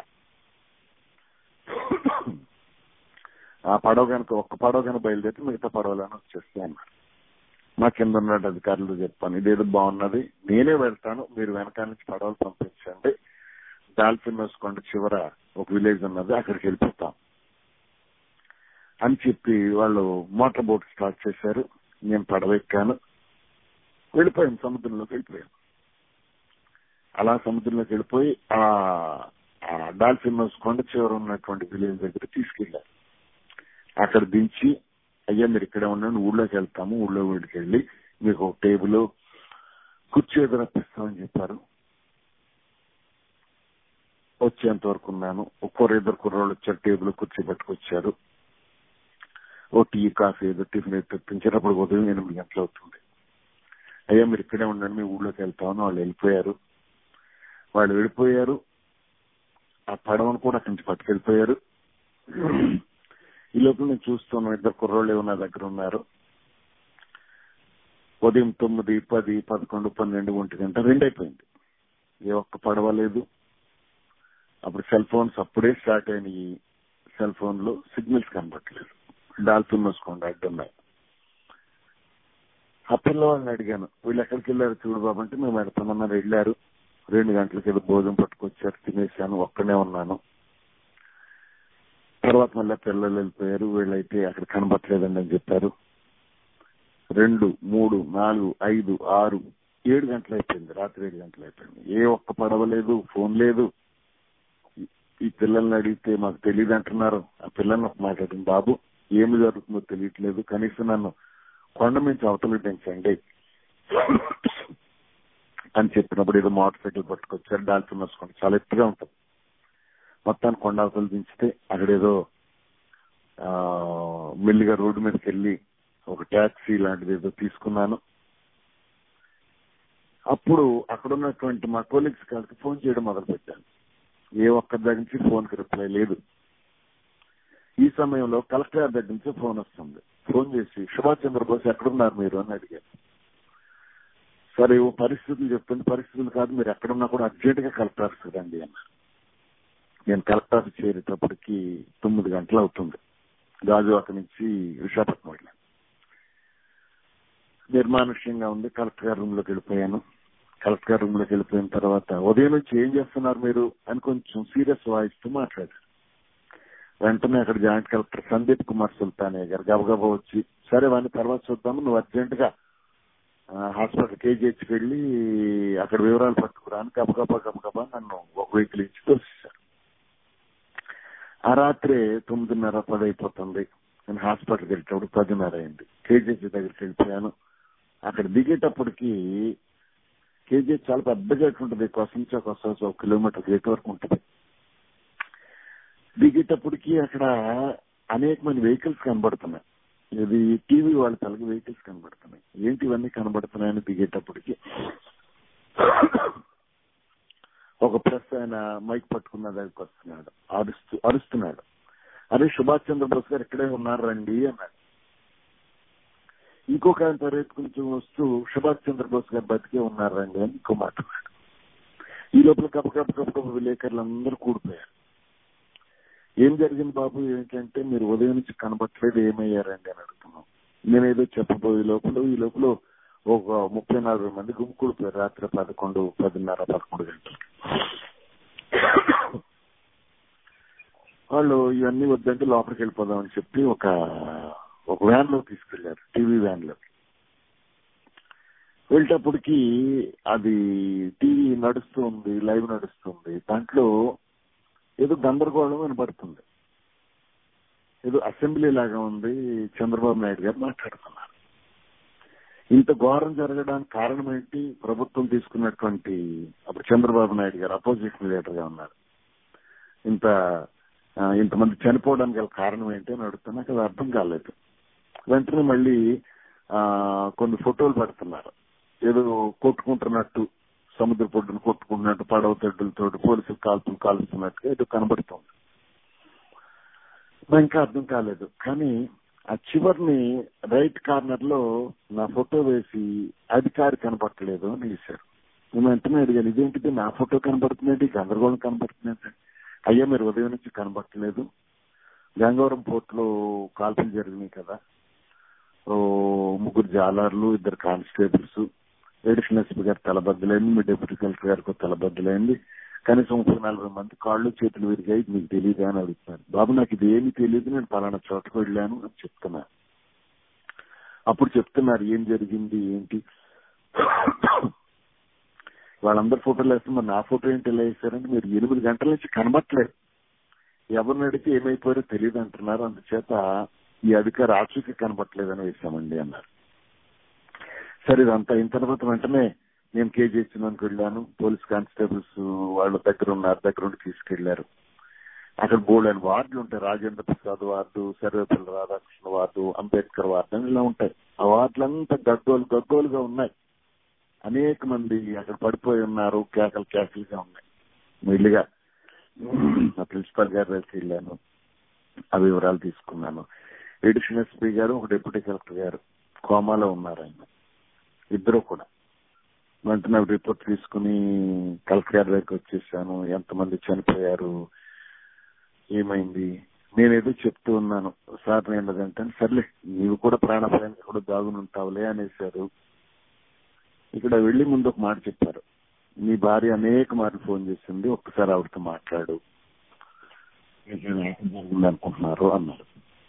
ఆ పడవ కనుక ఒక్క పడవ కనుక బయలుదేరి మిగతా పడవలను వచ్చేస్తాయి అన్నారు మా కింద ఉన్న అధికారులు చెప్పాను ఇదేదో బాగున్నది నేనే వెళ్తాను మీరు వెనకాల నుంచి పడవలు పంపించండి డాల్ఫిన్ కొండ చివర ఒక విలేజ్ ఉన్నది అక్కడికి వెళ్ళిపోతాం అని చెప్పి వాళ్ళు మోటార్ బోట్ స్టార్ట్ చేశారు నేను పడవ ఎక్కాను వెళ్ళిపోయాం సముద్రంలోకి వెళ్ళిపోయాం అలా సముద్రంలోకి వెళ్ళిపోయి ఆ డాల్ఫిన్ కొండ చివర ఉన్నటువంటి విలేజ్ దగ్గర తీసుకెళ్లారు అక్కడ దించి అయ్యా మీరు ఇక్కడే ఉండండి ఊళ్ళోకి వెళ్తాము ఊళ్ళో వీడికి వెళ్ళి మీకు ఒక టేబుల్ కుర్చీ ఎదురప్పిస్తామని చెప్పారు వచ్చేంత వరకు ఉన్నాను ఒక్కొరు ఇద్దరు కుర్రోళ్ళు వచ్చారు టేబుల్ కుర్చీ పట్టుకొచ్చారు ఓ టీ కాఫీ ఏదో టిఫిన్ ఏదో తెప్పించేటప్పుడు ఉదయం ఎనిమిది గంటలు అవుతుంది అయ్యా మీరు ఇక్కడే ఉండండి మీ ఊళ్ళోకి వెళ్తామని వాళ్ళు వెళ్ళిపోయారు వాళ్ళు వెళ్ళిపోయారు ఆ పడవను కూడా అక్కడి నుంచి పట్టుకెళ్ళిపోయారు ఈ లోపల నేను చూస్తున్నాను ఇద్దరు కుర్రోళ్ళు ఏమో నా దగ్గర ఉన్నారు ఉదయం తొమ్మిది పది పదకొండు పన్నెండు ఒంటి గంట రెండు అయిపోయింది ఏ ఒక్క పడవ లేదు అప్పుడు సెల్ ఫోన్స్ అప్పుడే స్టార్ట్ అయినాయి సెల్ ఫోన్ లో సిగ్నల్స్ కనబట్టలేదు డాల్ఫిన్ మూసుకోండి అడ్డున్నాయి ఆ పిల్లవాళ్ళని అడిగాను వీళ్ళు ఎక్కడికి వెళ్ళారు చూడు బాబు అంటే మేము వెళ్తామన్నారు వెళ్ళారు రెండు గంటలకి ఏదో భోజనం పట్టుకొచ్చారు తినేసాను ఒక్కనే ఉన్నాను తర్వాత మళ్ళీ పిల్లలు వెళ్ళిపోయారు వీళ్ళైతే అక్కడ కనబట్టలేదండి అని చెప్పారు రెండు మూడు నాలుగు ఐదు ఆరు ఏడు గంటలు అయిపోయింది రాత్రి ఏడు గంటలు అయిపోయింది ఏ ఒక్క పడవ లేదు ఫోన్ లేదు ఈ పిల్లల్ని అడిగితే మాకు తెలియదు అంటున్నారు ఆ పిల్లల్ని ఒక మాట్లాడింది బాబు ఏమి జరుగుతుందో తెలియట్లేదు కనీసం నన్ను కొండ నుంచి అవతలు పెంచండి అని చెప్పినప్పుడు ఏదో మోటార్ సైకిల్ పట్టుకొచ్చారు డాల్ఫిన్ వసుకోండి చాలా ఎత్తుగా ఉంటుంది మొత్తాన్ని కొండ అవతలు దించితే అక్కడేదో మెల్లిగా రోడ్డు మీదకి వెళ్ళి ఒక ట్యాక్సీ లాంటిది ఏదో తీసుకున్నాను అప్పుడు అక్కడ ఉన్నటువంటి మా కోలీగ్స్ కాడికి ఫోన్ చేయడం మొదలు పెట్టాను ఏ ఒక్క దగ్గర నుంచి ఫోన్ కి రిప్లై లేదు ఈ సమయంలో కలెక్టర్ గారి దగ్గర నుంచి ఫోన్ వస్తుంది ఫోన్ చేసి సుభాష్ చంద్రబోస్ ఎక్కడున్నారు మీరు అని అడిగారు సరే ఓ పరిస్థితులు చెప్తుంది పరిస్థితులు కాదు మీరు ఎక్కడున్నా కూడా అర్జెంట్ గా కలెక్టర్ ఆఫీస్ రండి అన్నారు నేను కలెక్టర్ ఆఫీస్ చేరేటప్పటికి తొమ్మిది గంటలు అవుతుంది గాజువాక నుంచి విశాఖపట్నం వెళ్ళాను నిర్మానుష్యంగా ఉంది కలెక్టర్ గారి రూమ్ లోకి వెళ్ళిపోయాను కలెక్టర్ గారి రూమ్ లోకి వెళ్ళిపోయిన తర్వాత ఉదయం నుంచి ఏం చేస్తున్నారు మీరు అని కొంచెం సీరియస్ వాయిస్ తో మాట్లాడారు వెంటనే అక్కడ జాయింట్ కలెక్టర్ సందీప్ కుమార్ సుల్తానే గారు గబగబా వచ్చి సరే వాడిని తర్వాత చూద్దాము నువ్వు అర్జెంట్ గా హాస్పిటల్ కేజీహెచ్కి వెళ్ళి అక్కడ వివరాలు పట్టుకురాని గబగబా గబగబా నన్ను ఒక వెహికల్ ఇచ్చి తోసేశారు ఆ రాత్రే తొమ్మిదిన్నర పది అయిపోతుంది నేను హాస్పిటల్కి వెళ్ళేటప్పుడు పదిన్నర అయింది కేజీహెచ్ దగ్గరికి వెళ్ళిపోయాను అక్కడ దిగేటప్పటికి కేజీహెచ్ చాలా పెద్ద గేట్ ఉంటుంది కొసంచా కొస ఒక కిలోమీటర్ గేట్ వరకు ఉంటుంది దిగేటప్పటికి అక్కడ అనేక మంది వెహికల్స్ కనబడుతున్నాయి ఇది టీవీ వాళ్ళ తలకి వెహికల్స్ కనబడుతున్నాయి ఏంటి ఇవన్నీ కనబడుతున్నాయని దిగేటప్పటికి ఒక ప్రెస్ ఆయన మైక్ పట్టుకున్న దగ్గరికి వస్తున్నాడు అరుస్తూ అరుస్తున్నాడు అరే సుభాష్ చంద్రబోస్ గారు ఇక్కడే ఉన్నారు రండి అన్నాడు ఇంకొక ఆయన తరగతి కొంచెం వస్తూ సుభాష్ చంద్రబోస్ గారు బతికే ఉన్నారు రండి అని ఇంకో మాట్లాడాడు ఈ లోపల కప్ప కప్ప కప్ప కప్ప విలేకరులు అందరూ కూడిపోయారు ఏం జరిగింది బాబు ఏంటంటే మీరు ఉదయం నుంచి కనబట్టలేదు ఏమయ్యారండి అని అడుగుతున్నాం నేనేదో చెప్పబోయే లోపల ఈ లోపల ఒక ముప్పై నలభై మంది గుంపుకూడిపోయారు రాత్రి పదకొండు పదిన్నర పదకొండు గంటలకి వాళ్ళు ఇవన్నీ వద్దంటే లోపలికి వెళ్ళిపోదామని చెప్పి ఒక ఒక వ్యాన్ లో తీసుకెళ్లారు టీవీ వ్యాన్ లో వెళ్ళేటప్పటికి అది టీవీ నడుస్తుంది లైవ్ నడుస్తుంది దాంట్లో ఏదో గందరగోళం వినపడుతుంది ఏదో అసెంబ్లీ లాగా ఉంది చంద్రబాబు నాయుడు గారు మాట్లాడుతున్నారు ఇంత ఘోరం జరగడానికి కారణం ఏంటి ప్రభుత్వం తీసుకున్నటువంటి అప్పుడు చంద్రబాబు నాయుడు గారు అపోజిషన్ లీడర్ గా ఉన్నారు ఇంత ఆ, ఇంతమంది చనిపోవడానికి గల కారణం ఏంటి అని అడుగుతున్నా నాకు అది అర్థం కాలేదు వెంటనే మళ్ళీ ఆ కొన్ని ఫోటోలు పెడుతున్నారు ఏదో కొట్టుకుంటున్నట్టు సముద్ర పొడ్డును కొట్టుకుంటున్నట్టు పడవ తెడ్డులతో పోలీసులు కాల్పులు కాలుస్తున్నట్టుగా ఏదో కనబడుతుంది నాకు ఇంకా అర్థం కాలేదు కానీ ఆ చివరిని రైట్ కార్నర్ లో నా ఫోటో వేసి అధికారి కనపడట్లేదు అని వేశారు నేను వెంటనే అడిగాను ఇదేంటిది నా ఫోటో కనబడుతుందండి గందరగోళం కనబడుతుందండి అయ్యా మీరు ఉదయం నుంచి కనబడట్లేదు గంగవరం పోర్ట్ లో కాల్పులు జరిగినాయి కదా ఓ ముగ్గురు జాలర్లు ఇద్దరు కానిస్టేబుల్స్ ఎడిషనల్ ఎస్పీ గారు తలబద్దలైంది మీ డిప్యూటీ కలెక్టర్ గారికి తలబద్దలైంది కనీసం ముప్పై నలభై మంది కాళ్ళు చేతులు విరిగాయి మీకు తెలియదా అని అడుగుతున్నారు బాబు నాకు ఇది ఏమి తెలియదు నేను పలానా చోటకు వెళ్ళాను అని చెప్తున్నా అప్పుడు చెప్తున్నారు ఏం జరిగింది ఏంటి వాళ్ళందరి ఫోటోలు వేస్తే మరి నా ఫోటో ఏంటి ఇలా వేశారంటే మీరు ఎనిమిది గంటల నుంచి కనబట్టలేదు ఎవరిని అడిగితే ఏమైపోయారో తెలియదు అంటున్నారు అందుచేత ఈ అధికారి ఆచూకీ కనబట్టలేదని వేశామండి అన్నారు సరే ఇదంతా అయిన తర్వాత వెంటనే నేను కేజీ ఇచ్చినందుకు వెళ్ళాను పోలీస్ కానిస్టేబుల్స్ వాళ్ళ దగ్గర ఉన్నారు దగ్గర ఉండి తీసుకెళ్లారు అక్కడ బోర్డు అని వార్డులు ఉంటాయి Rajendra Prasad ward Sarvepalli Radhakrishna ward Ambedkar ward అని ఇలా ఉంటాయి ఆ వార్డులంతా గగ్గోలు గగ్గోలుగా ఉన్నాయి అనేక మంది అక్కడ పడిపోయి ఉన్నారు కేకలు కేకలుగా ఉన్నాయి మెల్లిగా మా ప్రిన్సిపల్ గారి దగ్గరికి వెళ్ళాను ఆ వివరాలు తీసుకున్నాను ఎడిషనల్ ఎస్పీ గారు ఒక డిప్యూటీ కలెక్టర్ గారు కోమాలో ఉన్నారు ఆయన ఇద్దరు కూడా వెంటనే రిపోర్ట్ తీసుకుని కలెక్టర్ గారి దగ్గరికి వచ్చేసాను ఎంతమంది చనిపోయారు ఏమైంది నేనేదో చెప్తూ ఉన్నాను సార్ నేను అదంటే సర్లే నీవు కూడా ప్రాణాపాయానికి కూడా దాగుని ఉంటావులే అనేసారు ఇక్కడ వెళ్లి ముందు ఒక మాట చెప్పారు నీ భార్య అనేక మార్లు ఫోన్ చేసింది ఒక్కసారి ఆవిడతో మాట్లాడు జరిగింది అనుకుంటున్నారు అన్నారు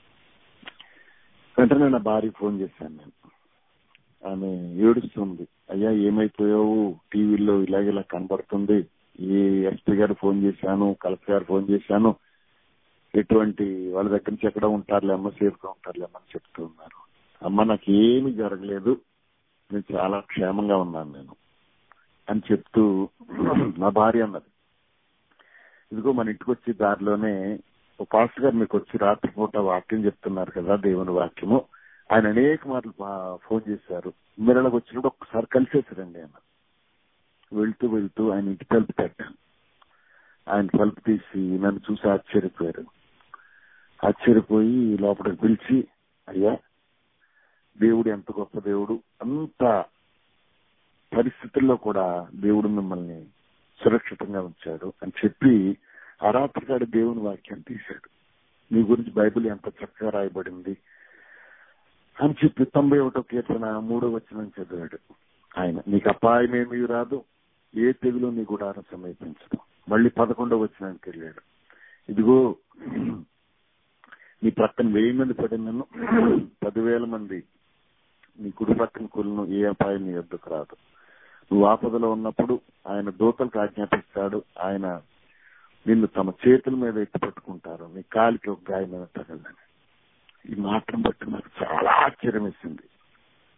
వెంటనే నా భార్య ఫోన్ చేశాను నేను ఆమె ఏడుస్తుంది అయ్యా ఏమైపోయావు టీవీలో ఇలాగ ఇలా కనబడుతుంది ఈ ఎస్పీ గారు ఫోన్ చేశాను కలెక్టర్ గారు ఫోన్ చేశాను ఎటువంటి వాళ్ళ దగ్గర నుంచి ఎక్కడ ఉంటారులే అమ్మ సేఫ్ గా ఉంటారులే అమ్మ అని చెప్తూ ఉన్నారు అమ్మ నాకు ఏమీ జరగలేదు నేను చాలా క్షేమంగా ఉన్నాను నేను అని చెప్తూ నా భార్య అన్నది ఇదిగో మన ఇంటికి వచ్చి దారిలోనే ఒక పాస్టర్ గారు మీకు వచ్చి రాత్రిపూట వాక్యం చెప్తున్నారు కదా దేవుని వాక్యము ఆయన అనేక మార్లు పా- ఫోన్ చేశారు మీరు అలాగ వచ్చినప్పుడు ఒక్కసారి కలిసేసారండి ఆయన వెళ్తూ వెళ్తూ ఆయన ఇంటి తలుపు తట్టాను ఆయన తలుపు తీసి నన్ను చూసి ఆశ్చర్యపోయారు ఆశ్చర్యపోయి లోపలికి పిలిచి అయ్యా దేవుడు ఎంత గొప్ప దేవుడు అంత పరిస్థితుల్లో కూడా దేవుడు మిమ్మల్ని సురక్షితంగా ఉంచాడు అని చెప్పి ఆ రాత్రికాడు దేవుని వాక్యం తీశాడు మీ గురించి బైబిల్ ఎంత చక్కగా రాయబడింది అని చెప్పి తొంభై ఒకటో కీర్తన మూడో వచ్చిన చదివాడు ఆయన నీకు అపాయమేమీ రాదు ఏ తెగులు నీ గుడారం సమీపించదు మళ్ళీ పదకొండో వచ్చినానికి వెళ్ళాడు ఇదిగో నీ పక్కన వెయ్యి మంది పడినను పదివేల మంది నీ కుడి పక్కన కొలను ఏ అపాయం నీ వద్దకు రాదు నువ్వు ఆపదలో ఉన్నప్పుడు ఆయన దూతలకు ఆజ్ఞాపిస్తాడు ఆయన నిన్ను తమ చేతుల మీద ఎత్తి పట్టుకుంటారు నీ కాలికి ఒక గాయమైన తగలని ఈ మాటను బట్టి నాకు చాలా ఆశ్చర్యం వేసింది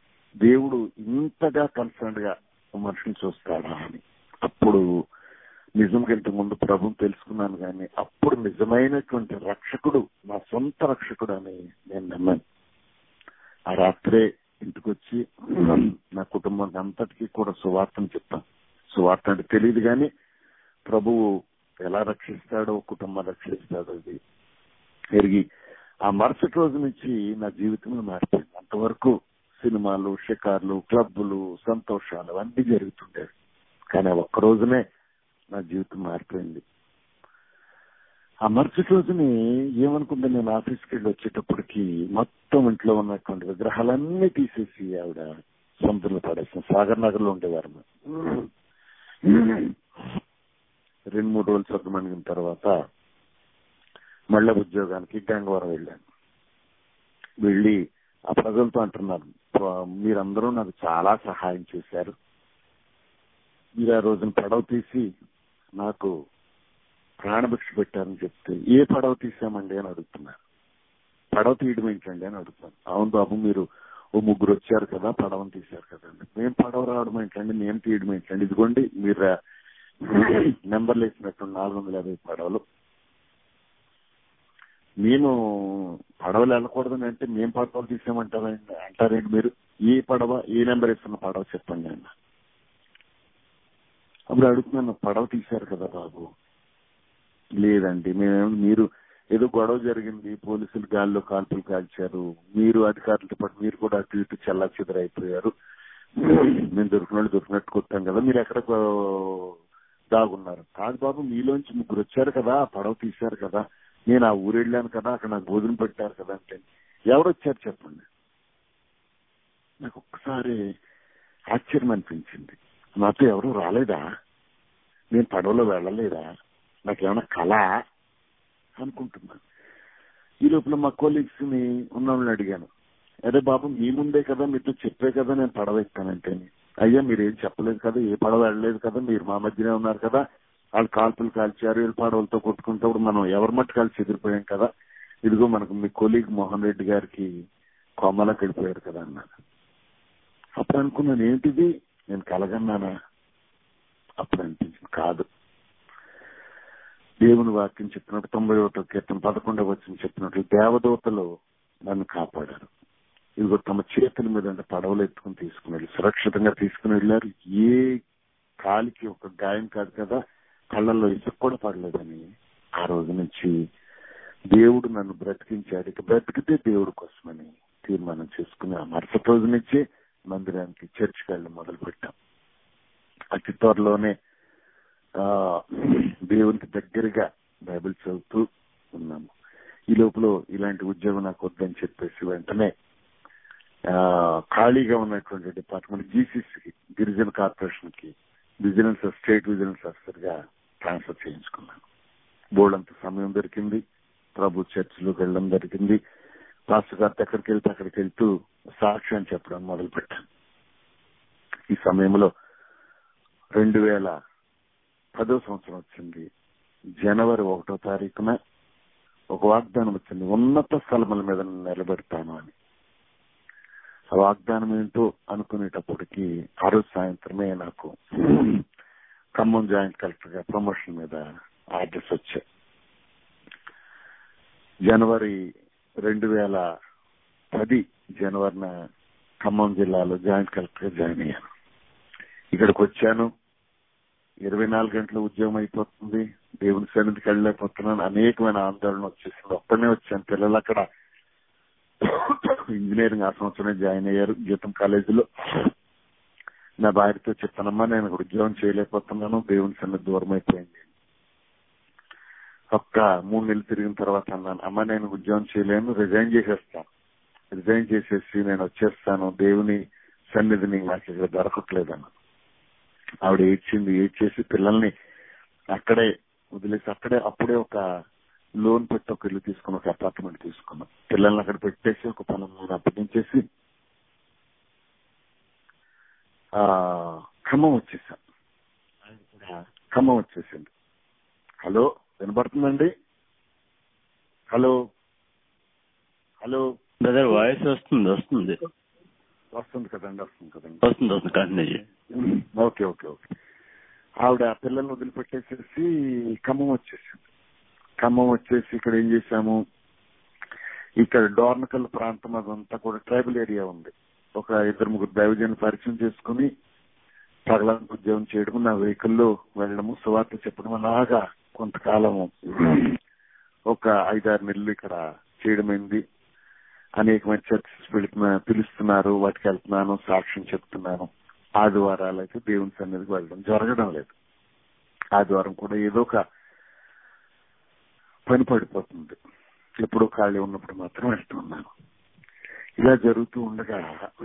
దేవుడు ఇంతగా కన్సర్న్ గా మనిషిని చూస్తాడా అని అప్పుడు నిజంగా ఇంతకు ముందు ప్రభుని తెలుసుకున్నాను కానీ అప్పుడు నిజమైనటువంటి రక్షకుడు నా సొంత రక్షకుడు అని నేను నమ్మాను ఆ రాత్రే ఇంటికి వచ్చి నా కుటుంబం అంతటికీ కూడా సువార్తను చెప్పాను సువార్త అంటే తెలియదు కానీ ప్రభువు ఎలా రక్షిస్తాడో కుటుంబం రక్షిస్తాడో అది ఎరిగి ఆ మరుసటి రోజు నుంచి నా జీవితంలో మారిపోయింది అంతవరకు సినిమాలు షికార్లు క్లబ్బులు సంతోషాలు అవన్నీ జరుగుతుండేవి కానీ ఆ ఒక్క రోజునే నా జీవితం మారిపోయింది ఆ మరుసటి రోజుని ఏమనుకుంటే నేను ఆఫీస్కి వెళ్ళి వచ్చేటప్పటికి మొత్తం ఇంట్లో ఉన్నటువంటి విగ్రహాలన్నీ తీసేసి ఆవిడ సముద్రంలో పడేసిన సాగర్ నగర్ లో ఉండేవారు రెండు మూడు రోజులు చదువుమణిగిన తర్వాత మళ్ళీ ఉద్యోగానికి గంగవరం వెళ్ళాను వెళ్ళి ఆ ప్రజలతో అంటున్నారు మీరందరూ నాకు చాలా సహాయం చేశారు మీరు ఆ రోజున పడవ తీసి నాకు ప్రాణభిక్ష పెట్టారని చెప్తే ఏ పడవ తీసామండి అని అడుగుతున్నారు పడవ తీయడం ఏంటండి అని అడుగుతాను అవును బాబు మీరు ఓ ముగ్గురు వచ్చారు కదా పడవను తీశారు కదండి మేము పడవ రావడం ఏంటండి మేము తీయడం ఏంటండి ఇదిగోండి మీరు నెంబర్లు వేసినట్టు నాలుగు వందల యాభై పడవలు మేము పడవలు వెళ్ళకూడదని అంటే మేము పడవలు తీసామంటారండి అంటారేంటి మీరు ఏ పడవ ఏ నెంబర్ వేస్తున్న పడవ చెప్పండి అన్న అప్పుడు అడుగుతున్నాను పడవ తీశారు కదా బాబు లేదండి మేము మీరు ఏదో గొడవ జరిగింది పోలీసులు గాల్లో కాల్పులు కాల్చారు మీరు అధికారులతో పాటు మీరు కూడా అటు ఇటు చల్లా చెదరైపోయారు మేము దొరికిన వాళ్ళు దొరికినట్టు కొట్టాం కదా మీరు ఎక్కడ దాగున్నారు కాదు బాబు మీలోంచి ముగ్గురు వచ్చారు కదా పడవ తీశారు కదా నేను ఆ ఊరు వెళ్ళాను కదా అక్కడ నాకు భోజనం పెట్టారు కదా అంటే ఎవరు వచ్చారు చెప్పండి నాకు ఒక్కసారి ఆశ్చర్యం అనిపించింది నాతో ఎవరు రాలేదా నేను పడవలో వెళ్ళలేదా నాకేమైనా కళ అనుకుంటున్నాను ఈ లోపల మా కొలీగ్స్ ని ఉన్న వాళ్ళని అడిగాను అరే బాబు మీ ముందే కదా మీతో చెప్పే కదా నేను పడవ ఎక్కానంటే అయ్యా మీరేం చెప్పలేదు కదా ఏ పడవ వెళ్ళలేదు కదా మీరు మా మధ్యనే ఉన్నారు కదా వాళ్ళు కాల్పులు కాల్చారు వీళ్ళు పడవలతో కొట్టుకుంటప్పుడు మనం ఎవరి మట్టు కలిసి ఎదిరిపోయాం కదా ఇదిగో మనకు మీ కొలీగ్ మోహన్ రెడ్డి గారికి కొమ్మలకు వెళ్ళిపోయారు కదా అన్నాను అప్పుడు అనుకున్నాను ఏంటిది నేను కలగన్నానా అప్పుడు అనిపించింది కాదు దేవుని వాక్యం చెప్పినట్టు తొంభై ఒకటో కీర్తన పదకొండవ వచ్చిన చెప్పినట్లు దేవదూతలు నన్ను కాపాడారు ఇదిగో తమ చేతుల మీద పడవలు ఎత్తుకుని తీసుకుని వెళ్ళి సురక్షితంగా తీసుకుని వెళ్ళారు ఏ కాలికి ఒక గాయం కాదు కదా కళ్ళల్లో ఇసుక కూడా పడలేదని ఆ రోజు నుంచి దేవుడు నన్ను బ్రతికించాడు ఇక బ్రతికితే దేవుడి కోసమని తీర్మానం చేసుకుని ఆ మరుసటి రోజు నుంచి మందిరానికి చర్చికి వెళ్ళి మొదలు పెట్టాం అతి త్వరలోనే ఆ దేవునికి దగ్గరగా బైబిల్ చదువుతూ ఉన్నాము ఈ లోపల ఇలాంటి ఉద్యోగం నాకు వద్దని చెప్పేసి వెంటనే ఆ ఖాళీగా ఉన్నటువంటి డిపార్ట్మెంట్ జీసీసీకి గిరిజన కార్పొరేషన్ కి విజిలెన్స్ స్టేట్ విజిలెన్స్ ఆఫీసర్ గా ట్రాన్స్ఫర్ చేయించుకున్నాను బోర్డు అంత సమయం దొరికింది ప్రభు చర్చిలోకి వెళ్ళడం జరిగింది పాస్టర్ గారు ఎక్కడికి వెళ్తే అక్కడికి వెళ్తూ సాక్ష్యం చెప్పడం మొదలు పెట్టాను ఈ సమయంలో రెండు వేల పదో సంవత్సరం వచ్చింది జనవరి ఒకటో తారీఖున ఒక వాగ్దానం వచ్చింది ఉన్నత స్థలముల మీద నిలబెడతాను అని ఆ వాగ్దానం ఏంటో అనుకునేటప్పటికి ఆ రోజు సాయంత్రమే నాకు ఖమ్మం జాయింట్ కలెక్టర్ గా ప్రమోషన్ మీద ఆర్డర్స్ వచ్చాయి జనవరి రెండు వేల పది జనవరిన ఖమ్మం జిల్లాలో జాయింట్ కలెక్టర్ గా జాయిన్ అయ్యాను ఇక్కడికి వచ్చాను ఇరవై నాలుగు గంటల ఉద్యోగం అయిపోతుంది దేవుని సన్నిధికి వెళ్ళలేకపోతున్నాను అనేకమైన ఆందోళన వచ్చేసింది ఒక్కనే వచ్చాను పిల్లలు అక్కడ ఇంజనీరింగ్ ఆ సంవత్సరం జాయిన్ అయ్యారు గీతం కాలేజీలో నా భార్యతో చెప్పానమ్మా నేను ఉద్యోగం చేయలేకపోతున్నాను దేవుని సన్నిధి దూరం అయిపోయింది ఒక్క మూడు నెలలు తిరిగిన తర్వాత అన్నాను అమ్మ నేను ఉద్యోగం చేయలేను రిజైన్ చేసేస్తాను రిజైన్ చేసేసి నేను వచ్చేస్తాను దేవుని సన్నిధిని నాకు ఇక్కడ దొరకట్లేదన్న ఆవిడ ఏడ్చింది ఏడ్చేసి పిల్లల్ని అక్కడే వదిలేసి అక్కడే అప్పుడే ఒక లోన్ పెట్టి ఒక ఇల్లు తీసుకుని ఒక అపార్ట్మెంట్ తీసుకున్నాం పిల్లల్ని అక్కడ పెట్టేసి ఒక పనులు అప్పగించేసి ఆ ఖమ్మం వచ్చేసాం ఖమ్మం వచ్చేసింది హలో వినపడుతుందండి హలో హలో బ్రదర్ వాయిస్ వస్తుంది వస్తుంది వస్తుంది కదండి వస్తుంది కదండి వస్తుంది వస్తుంది కంటిన్యూ చేయండి ఓకే ఓకే ఓకే ఆవిడ ఆ పిల్లల్ని వదిలిపెట్టేసేసి ఖమ్మం వచ్చేసింది ఖమ్మం వచ్చేసి ఇక్కడ ఏం చేశాము ఇక్కడ డోర్నకల్ ప్రాంతం అదంతా కూడా ట్రైబల్ ఏరియా ఉంది ఒక ఇద్దరు ముగ్గురు దైవజన్ పరిచయం చేసుకుని పగలంతా ఉద్యోగం చేయడం నా వెహికల్లో వెళ్ళడము సువార్త చెప్పడం అలాగా కొంతకాలము ఒక ఐదారు నెలలు ఇక్కడ చేయడమైంది అనేకమైన చర్చస్ వెళుతున్నా పిలుస్తున్నారు వాటికి వెళ్తున్నాను సాక్ష్యం చెప్తున్నాను ఆదివారాలు అయితే దేవుని సన్నిధికి వెళ్ళడం జరగడం లేదు ఆదివారం కూడా ఏదో ఒక పని పడిపోతుంది ఎప్పుడో ఖాళీ ఉన్నప్పుడు మాత్రం వెళ్తున్నాను ఇలా జరుగుతూ ఉండగా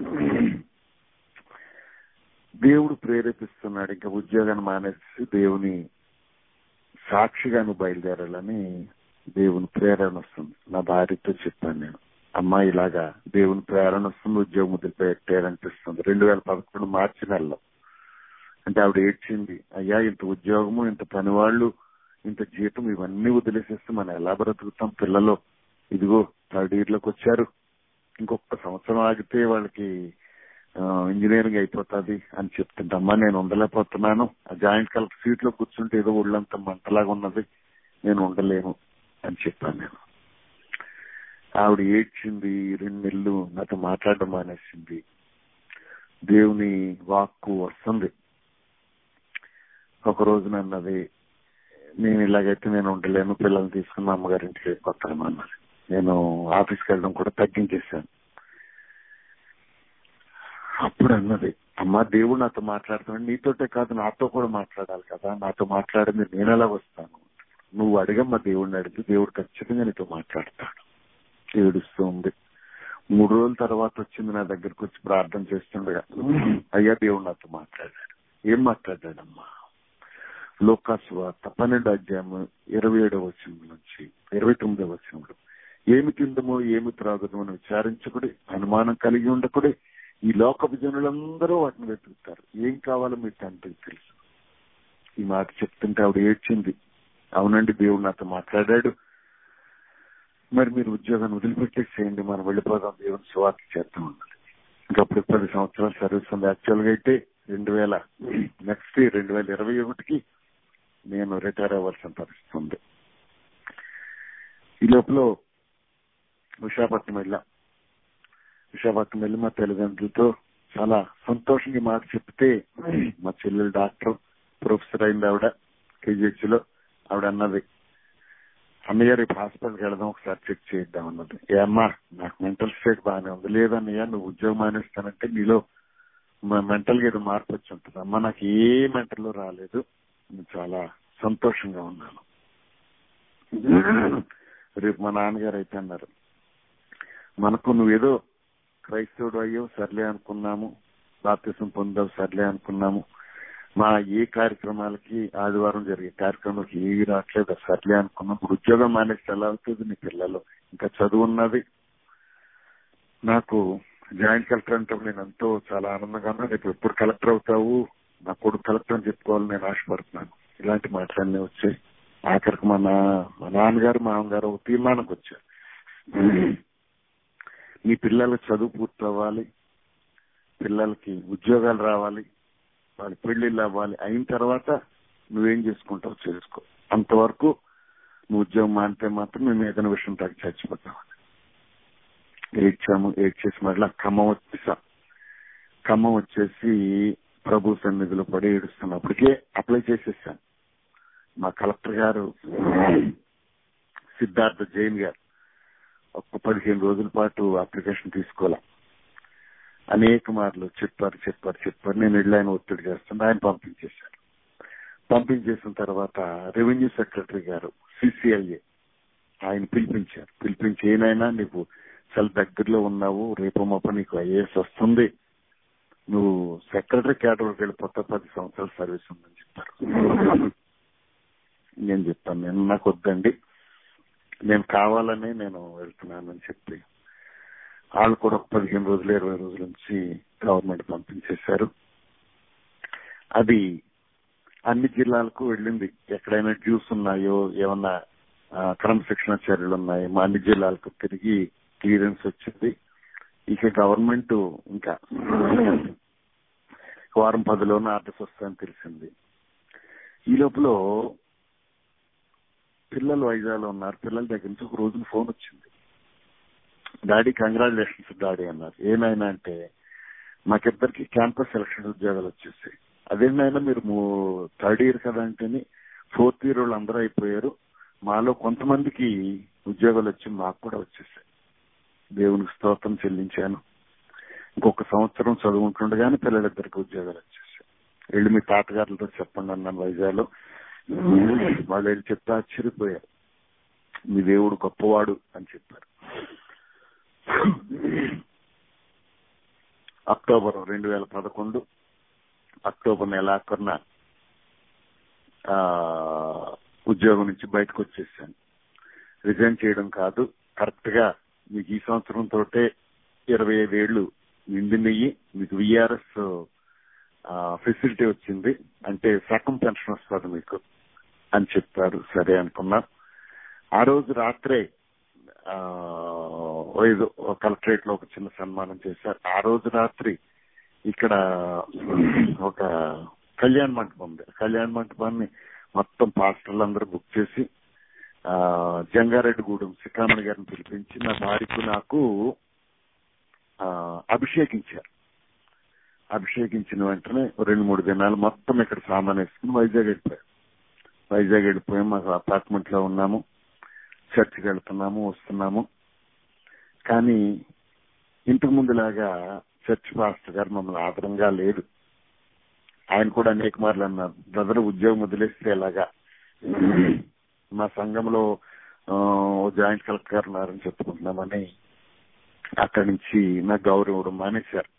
దేవుడు ప్రేరేపిస్తున్నాడు ఇంకా ఉద్యోగాన్ని మానేసి దేవుని సాక్షిగా నువ్వు బయలుదేరాలని దేవుని ప్రేరణ వస్తుంది నా భార్యతో చెప్పాను నేను అమ్మా ఇలాగా దేవుని ప్రేరణ వస్తుంది ఉద్యోగం వదిలిపెట్టారనిపిస్తుంది రెండు వేల పదకొండు మార్చి నెలలో అంటే ఆవిడ ఏడ్చింది అయ్యా ఇంత ఉద్యోగము ఇంత పని వాళ్ళు ఇంత జీతం ఇవన్నీ వదిలేసేస్తే మనం ఎలా బ్రతుకుతాం పిల్లలు ఇదిగో థర్డ్ ఇయర్ లోకి వచ్చారు ఇంకొక సంవత్సరం ఆగితే వాళ్ళకి ఇంజనీరింగ్ అయిపోతుంది అని చెప్తుంటమ్మా నేను ఉండలేకపోతున్నాను ఆ జాయింట్ కలెక్టర్ సీట్ లో కూర్చుంటే ఏదో ఒళ్ళంత మంటలాగా ఉన్నది నేను ఉండలేను అని చెప్పాను నేను ఆవిడ ఏడ్చింది రెండు నెలలు నాతో మాట్లాడడం మానేసింది దేవుని వాక్కు వస్తుంది ఒక రోజున అన్నది నేను ఇలాగైతే నేను ఉండలేను పిల్లల్ని తీసుకుని మా అమ్మగారింటికి వెళ్ళిపోతాను అన్నది నేను ఆఫీస్కి వెళ్ళడం కూడా తగ్గించేశాను అప్పుడు అన్నది అమ్మా దేవుడు నాతో మాట్లాడుతున్నాడు నీతోటే కాదు నాతో కూడా మాట్లాడాలి కదా నాతో మాట్లాడింది నేను ఎలా వస్తాను నువ్వు అడిగమ్మా దేవుడిని అడిగి దేవుడు ఖచ్చితంగా నీతో మాట్లాడతాడు ఏడుస్తూ ఉంది మూడు రోజుల తర్వాత వచ్చింది నా దగ్గరకు వచ్చి ప్రార్థన చేస్తుండగా అయ్యా దేవుడు నాతో మాట్లాడాడు ఏం మాట్లాడాడమ్మా లోకాసు వార్త పన్నెండు అధ్యాయం ఇరవై ఏడవ వచనం నుంచి ఇరవై తొమ్మిదవ వచనంలో ఏమి తిందమో ఏమి త్రాగుదమో అని విచారించకుడి అనుమానం కలిగి ఉండకుడి ఈ లోకపు జనులందరూ వాటిని వెతుకుతారు ఏం కావాలో మీ తండ్రికి తెలుసు ఈ మాట చెప్తుంటే ఆవిడ ఏడ్చింది అవునండి దేవుడు నాతో మాట్లాడాడు మరి మీరు ఉద్యోగాన్ని వదిలిపెట్టేసేయండి మనం వెళ్ళిపోదాం దేవుని స్వార్థ చేద్దాం అన్నది ఇంకప్పుడు పది సంవత్సరాలు సర్వీస్ ఉంది యాక్చువల్ గా అయితే రెండు వేల నెక్స్ట్ ఇయర్ రెండు వేల ఇరవై ఒకటికి నేను రిటైర్ అవ్వాల్సిన పరిస్థితి ఉంది ఈ లోపల విశాఖపట్నం వెళ్ళాం విశాఖపట్నం వెళ్ళి మా తల్లిదండ్రులతో చాలా సంతోషంగా మాట చెప్తే మా చెల్లెలు డాక్టర్ ప్రొఫెసర్ అయింది ఆవిడ కేజీహెచ్ లో ఆవిడ అన్నది అన్నయ్య రేపు హాస్పిటల్కి వెళదాం ఒకసారి చెక్ చేద్దాం అన్నది ఏ అమ్మా నాకు మెంటల్ స్టేట్ బాగానే ఉంది లేదన్నయ్య నువ్వు ఉద్యోగం మానేస్తానంటే నీలో మెంటల్ గా ఏదో మార్పు వచ్చి ఉంటుంది అమ్మా నాకు ఏ మెంటల్ రాలేదు నేను చాలా సంతోషంగా ఉన్నాను రేపు మా నాన్నగారు అయితే అన్నారు మనకు నువ్వేదో క్రైస్తవుడు అయ్యో సర్లే అనుకున్నాము బాప్తిసం పొందావు సర్లే అనుకున్నాము మా ఏ కార్యక్రమాలకి ఆదివారం జరిగే కార్యక్రమాలకి ఏవి రావట్లేదు సర్లే అనుకున్నాం ఇప్పుడు ఉద్యోగం మానేసి ఎలా అవుతుంది నీ పిల్లలు ఇంకా చదువు ఉన్నది నాకు జాయింట్ కలెక్టర్ అంటే నేను ఎంతో చాలా ఆనందంగా ఉన్నా రేపు ఎప్పుడు కలెక్టర్ అవుతావు నా కొడుకు కలెక్టర్ అని చెప్పుకోవాలని నేను ఆశపడుతున్నాను ఇలాంటి మాటలన్నీ వచ్చాయి ఆఖరికి మా నా మా నాన్నగారు మా అమ్మగారు ఒక తీర్మానంకి వచ్చారు నీ పిల్లలకు చదువు పూర్తి అవ్వాలి పిల్లలకి ఉద్యోగాలు రావాలి వాళ్ళ పెళ్లిళ్ళు అవ్వాలి అయిన తర్వాత నువ్వేం చేసుకుంటావు చేసుకో అంతవరకు నువ్వు ఉద్యోగం మానితే మాత్రం మేము ఏదైనా విషయం తాగి చచ్చిపోతాం ఏడ్చాము ఏడ్చేసి మళ్ళా ఖమ్మం వచ్చేసా ఖమ్మం వచ్చేసి ప్రభు సన్నిధిలో పడి ఏడుస్తున్నప్పటికే అప్లై చేసేసాను మా కలెక్టర్ గారు సిద్ధార్థ జైన్ గారు ఒక పదిహేను రోజుల పాటు అప్లికేషన్ తీసుకోలే అనేక మార్లు చెప్పారు చెప్పారు చెప్పారు నేను వెళ్ళి ఆయన ఒత్తిడి చేస్తాను ఆయన పంపించేశారు పంపించేసిన తర్వాత రెవెన్యూ సెక్రటరీ గారు సిసిఐఏ ఆయన పిలిపించారు పిలిపించి ఏనైనా నీకు చాలా దగ్గరలో ఉన్నావు రేపు మొప్ప నీకు ఐఏఎస్ వస్తుంది నువ్వు సెక్రటరీ క్యాడర్కి వెళ్ళిపోతా పది సంవత్సరాల సర్వీస్ ఉందని చెప్పారు నేను చెప్పాను నేను నాకు వద్దండి నేను కావాలని నేను వెళ్తున్నానని చెప్పి వాళ్ళు కూడా ఒక పదిహేను రోజులు ఇరవై రోజుల నుంచి గవర్నమెంట్ పంపించేశారు అది అన్ని జిల్లాలకు వెళ్ళింది ఎక్కడైనా డ్యూస్ ఉన్నాయో ఏమన్నా క్రమశిక్షణ చర్యలు ఉన్నాయో మా అన్ని జిల్లాలకు తిరిగి క్లియరెన్స్ వచ్చింది ఇక గవర్నమెంట్ ఇంకా వారం పదిలోనే ఆర్డర్స్ వస్తాయని తెలిసింది ఈ లోపల పిల్లలు వైజాగ్లో ఉన్నారు పిల్లల దగ్గర నుంచి ఒక రోజున ఫోన్ వచ్చింది డాడీ కంగ్రాచులేషన్స్ డాడీ అన్నారు ఏమైనా అంటే మాకిద్దరికి క్యాంపస్ సెలక్షన్ ఉద్యోగాలు వచ్చేసాయి అదేమైనా మీరు థర్డ్ ఇయర్ కదా అంటేనే ఫోర్త్ ఇయర్ వాళ్ళు అందరూ అయిపోయారు మాలో కొంతమందికి ఉద్యోగాలు వచ్చి మాకు కూడా వచ్చేసాయి దేవునికి స్తోత్రం చెల్లించాను ఇంకొక సంవత్సరం చదువుకుంటుండగానే పిల్లలిద్దరికి ఉద్యోగాలు వచ్చేసాయి వెళ్ళి మీ తాతగారులతో చెప్పండి అన్నాను వైజాగ్లో వాళ్ళు వెళ్ళి చెప్తే ఆశ్చర్యపోయారు మీ దేవుడు గొప్పవాడు అని చెప్పారు అక్టోబర్ రెండు వేల పదకొండు అక్టోబర్ నెల ఆఖరున ఉద్యోగం నుంచి బయటకు వచ్చేసాను రిజైన్ చేయడం కాదు కరెక్ట్ గా మీకు ఈ సంవత్సరం తోటే ఇరవై ఐదేళ్లు నిండినయ్యి మీకు విఆర్ఎస్ ఫెసిలిటీ వచ్చింది అంటే సగం పెన్షన్ వస్తుంది మీకు అని చెప్పారు సరే అనుకున్నా ఆ రోజు రాత్రే ఏదో కలెక్టరేట్ లో ఒక చిన్న సన్మానం చేశారు ఆ రోజు రాత్రి ఇక్కడ ఒక కళ్యాణ మంటపం ఉంది కళ్యాణ మంటపాన్ని మొత్తం పాస్టర్లు అందరూ బుక్ చేసి ఆ జంగారెడ్డిగూడెం సికామణి గారిని పిలిపించి నా భార్యకు నాకు అభిషేకించారు అభిషేకించిన వెంటనే రెండు మూడు దినాలు మొత్తం ఇక్కడ సామాన్ వేసుకుని వైజాగ్ వెళ్ళిపోయాం వైజాగ్ వెళ్ళిపోయాం మాకు అపార్ట్మెంట్ లో ఉన్నాము చర్చికి వెళ్తున్నాము వస్తున్నాము కానీ ఇంతకు ముందులాగా చర్చ్ పాస్టర్ గారు మమ్మల్ని ఆదరంగా లేదు ఆయన కూడా అనేక మార్లు అన్నారు బ్రదర్ ఉద్యోగం వదిలేస్తే ఎలాగా మా సంఘంలో జాయింట్ కలెక్టర్ గారు ఉన్నారని చెప్పుకుంటున్నామని అక్కడి నుంచి నాకు గౌరవం ఇవ్వడం మానేశారు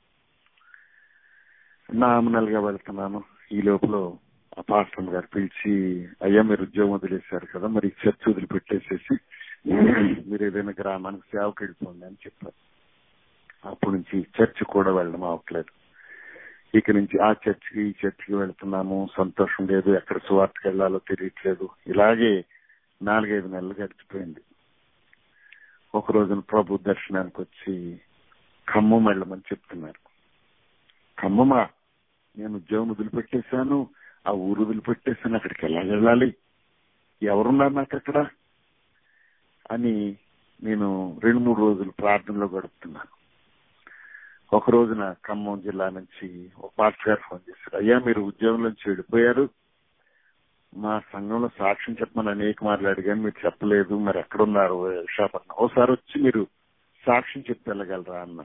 నామినల్ గా వెళ్తున్నాను ఈ లోపల ఆ పాస్టర్ గారు పిలిచి అయ్యా మీరు ఉద్యోగం వదిలేశారు కదా మరి చర్చ్ వదిలిపెట్టేసేసి మీరు ఏదైనా గ్రామానికి సేవకి వెళ్ళిపోండి అని చెప్పారు అప్పటి నుంచి చర్చ్ కూడా వెళ్ళడం అవ్వట్లేదు ఇక నుంచి ఆ చర్చికి ఈ చర్చికి వెళ్తున్నాము సంతోషం లేదు ఎక్కడ సువార్తకి వెళ్లాలో తెలియట్లేదు ఇలాగే నాలుగైదు నెలలు గడిచిపోయింది ఒక రోజున ప్రభు దర్శనానికి వచ్చి ఖమ్మం వెళ్ళమని చెప్తున్నారు ఖమ్మమా నేను ఉద్యోగం వదిలిపెట్టేశాను ఆ ఊరు వదిలిపెట్టేశాను అక్కడికి ఎలా వెళ్ళాలి ఎవరున్నారు నాకు అక్కడ అని నేను రెండు మూడు రోజులు ప్రార్థనలో గడుపుతున్నాను ఒక రోజున ఖమ్మం జిల్లా నుంచి ఒక పాస్టర్ గారు ఫోన్ చేశారు అయ్యా మీరు ఉద్యోగం నుంచి వెళ్ళిపోయారు మా సంఘంలో సాక్ష్యం చెప్పమని అనేక మార్లు అడిగాను మీరు చెప్పలేదు మరి ఎక్కడున్నారు విశాఖపట్నం ఒకసారి వచ్చి మీరు సాక్ష్యం చెప్పి వెళ్ళగలరా అన్న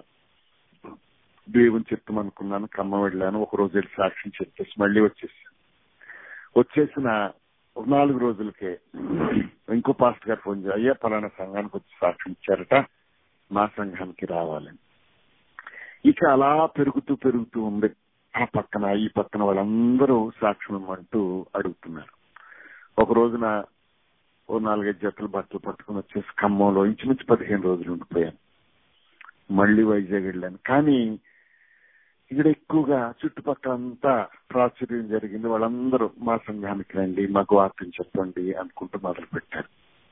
దేవుని చెప్తామనుకున్నాను ఖమ్మం వెళ్ళాను ఒక రోజు వెళ్ళి సాక్ష్యం చెప్పేసి మళ్ళీ వచ్చేసాను వచ్చేసిన ఒక నాలుగు రోజులకే ఇంకో పాస్టర్ గారు ఫోన్ చేసి అయ్యా పలానా సంఘానికి వచ్చి సాక్ష్యం ఇచ్చారట మా సంఘానికి రావాలని ఇక అలా పెరుగుతూ పెరుగుతూ ఉంది ఆ పక్కన ఈ పక్కన వాళ్ళందరూ సాక్ష్యం ఇమ్మంటూ అడుగుతున్నారు ఒక రోజున ఓ నాలుగైదు జతలు బట్టలు పట్టుకుని వచ్చేసి ఖమ్మంలో ఇంచుమించు పదిహేను రోజులు ఉండిపోయాను మళ్ళీ వైజాగ్ వెళ్ళాను కానీ ఇక్కడ ఎక్కువగా చుట్టుపక్కల అంతా ప్రాచుర్యం జరిగింది వాళ్ళందరూ మా సంఘానికి రండి మాకు వార్తను చెప్పండి అనుకుంటూ మొదలు పెట్టారు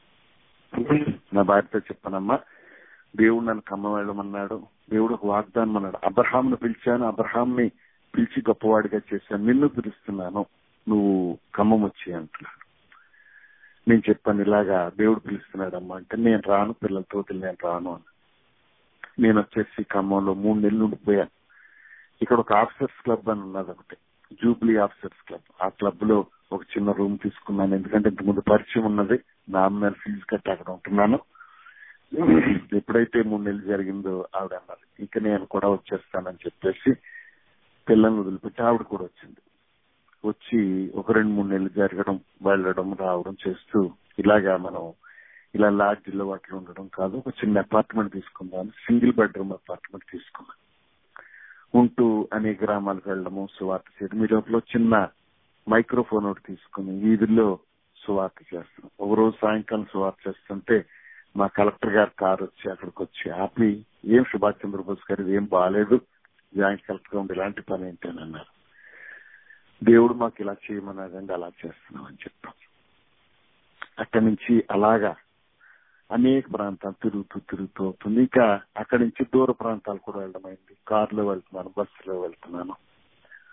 నా భార్యతో చెప్పానమ్మా దేవుడు నన్ను ఖమ్మం వెళ్ళమన్నాడు దేవుడు ఒక వాగ్దానం అన్నాడు అబ్రహాంను పిలిచాను అబ్రహాంని పిలిచి గొప్పవాడిగా చేశాను నిన్ను పిలుస్తున్నాను నువ్వు ఖమ్మం వచ్చి అంటున్నాడు నేను చెప్పాను ఇలాగా దేవుడు పిలుస్తున్నాడమ్మా అంటే నేను రాను పిల్లలతో నేను రాను అని నేను వచ్చేసి ఖమ్మంలో మూడు నెలలు ఉండిపోయాను ఇక్కడ ఒక ఆఫీసర్స్ క్లబ్ అని ఉన్నది ఒకటి జూబ్లీ ఆఫీసర్స్ క్లబ్ ఆ క్లబ్ లో ఒక చిన్న రూమ్ తీసుకున్నాను ఎందుకంటే ఇంతకుముందు పరిచయం ఉన్నది నామినల్ ఫీజు కట్టి అక్కడ ఉంటున్నాను ఎప్పుడైతే మూడు నెలలు జరిగిందో ఆవిడ అన్నారు ఇక నేను కూడా వచ్చేస్తానని చెప్పేసి పిల్లల్ని వదిలిపెట్టి ఆవిడ కూడా వచ్చింది వచ్చి ఒక రెండు మూడు నెలలు జరగడం వెళ్ళడం రావడం చేస్తూ ఇలాగా మనం ఇలా లాడ్జిలో వాటిలో ఉండడం కాదు ఒక చిన్న అపార్ట్మెంట్ తీసుకుందాం సింగిల్ బెడ్రూమ్ అపార్ట్మెంట్ తీసుకున్నాను ఉంటూ అనేక గ్రామాలకు వెళ్ళడము సువార్త చేయడం మీ లోపల చిన్న మైక్రోఫోన్ ఒకటి తీసుకుని వీధుల్లో సువార్త చేస్తాం ఒక రోజు సాయంకాలం సువార్త చేస్తుంటే మా కలెక్టర్ గారు కారు వచ్చి అక్కడికి వచ్చి ఆపి ఏం సుభాష్ చంద్రబోస్ గారు ఏం బాగాలేదు జాయింట్ కలెక్టర్ గా ఉండి ఇలాంటి పని ఏంటి అని అన్నారు దేవుడు మాకు ఇలా చేయమన్నాడండి అలా చేస్తున్నాం అని చెప్పాం అక్కడి నుంచి అలాగా అనేక ప్రాంతాలు తిరుగుతూ తిరుగుతూ అవుతుంది ఇంకా అక్కడి నుంచి దూర ప్రాంతాలు కూడా వెళ్ళడం అయింది కారులో వెళ్తున్నాను బస్సులో వెళ్తున్నాను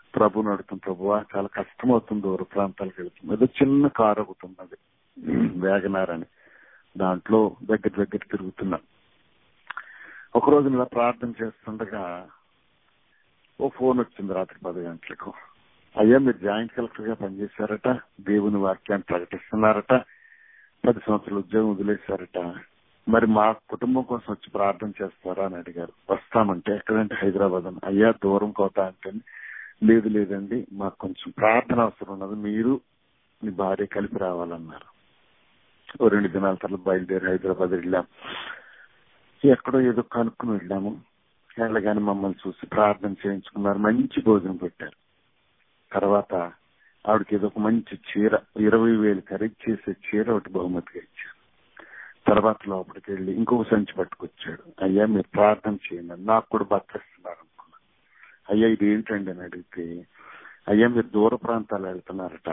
ప్రభుని అడుగుతాం ప్రభువా చాలా కష్టం అవుతుంది దూర ప్రాంతాలకు వెళ్తుంది ఏదో చిన్న కారు అవుతున్నది వేగనార్ అని దాంట్లో దగ్గర దగ్గర తిరుగుతున్నాం ఒక రోజు ఇలా ప్రార్థన చేస్తుండగా ఓ ఫోన్ వచ్చింది రాత్రి పది గంటలకు అయ్యా మీరు జాయింట్ కలెక్టర్ గా పనిచేశారట దేవుని వాక్యాన్ని ప్రకటిస్తున్నారట పది సంవత్సరాలు ఉద్యోగం వదిలేశారట మరి మా కుటుంబం కోసం వచ్చి ప్రార్థన చేస్తారా అని అడిగారు వస్తామంటే ఎక్కడంటే హైదరాబాద్ అని అయ్యా దూరం కోత అంటే లేదు లేదండి మాకు కొంచెం ప్రార్థన అవసరం ఉన్నది మీరు మీ భార్య కలిపి రావాలన్నారు ఓ రెండు దినాల తర్వాత బయలుదేరి హైదరాబాద్ వెళ్ళాం ఎక్కడో ఏదో కనుక్కుని వెళ్ళాము వెళ్ళగానే మమ్మల్ని చూసి ప్రార్థన చేయించుకున్నారు మంచి భోజనం పెట్టారు తర్వాత ఆవిడకి ఏదో ఒక మంచి చీర ఇరవై వేలు ఖరీదు చేసే చీర ఒకటి బహుమతిగా ఇచ్చారు తర్వాత లోపలికి వెళ్ళి ఇంకొక సంచి పట్టుకొచ్చాడు అయ్యా మీరు ప్రార్థన చేయండి నాకు కూడా బతిస్తున్నారు అనుకున్నా అయ్యా ఇది ఏంటండి అని అడిగితే అయ్యా మీరు దూర ప్రాంతాలు వెళ్తున్నారట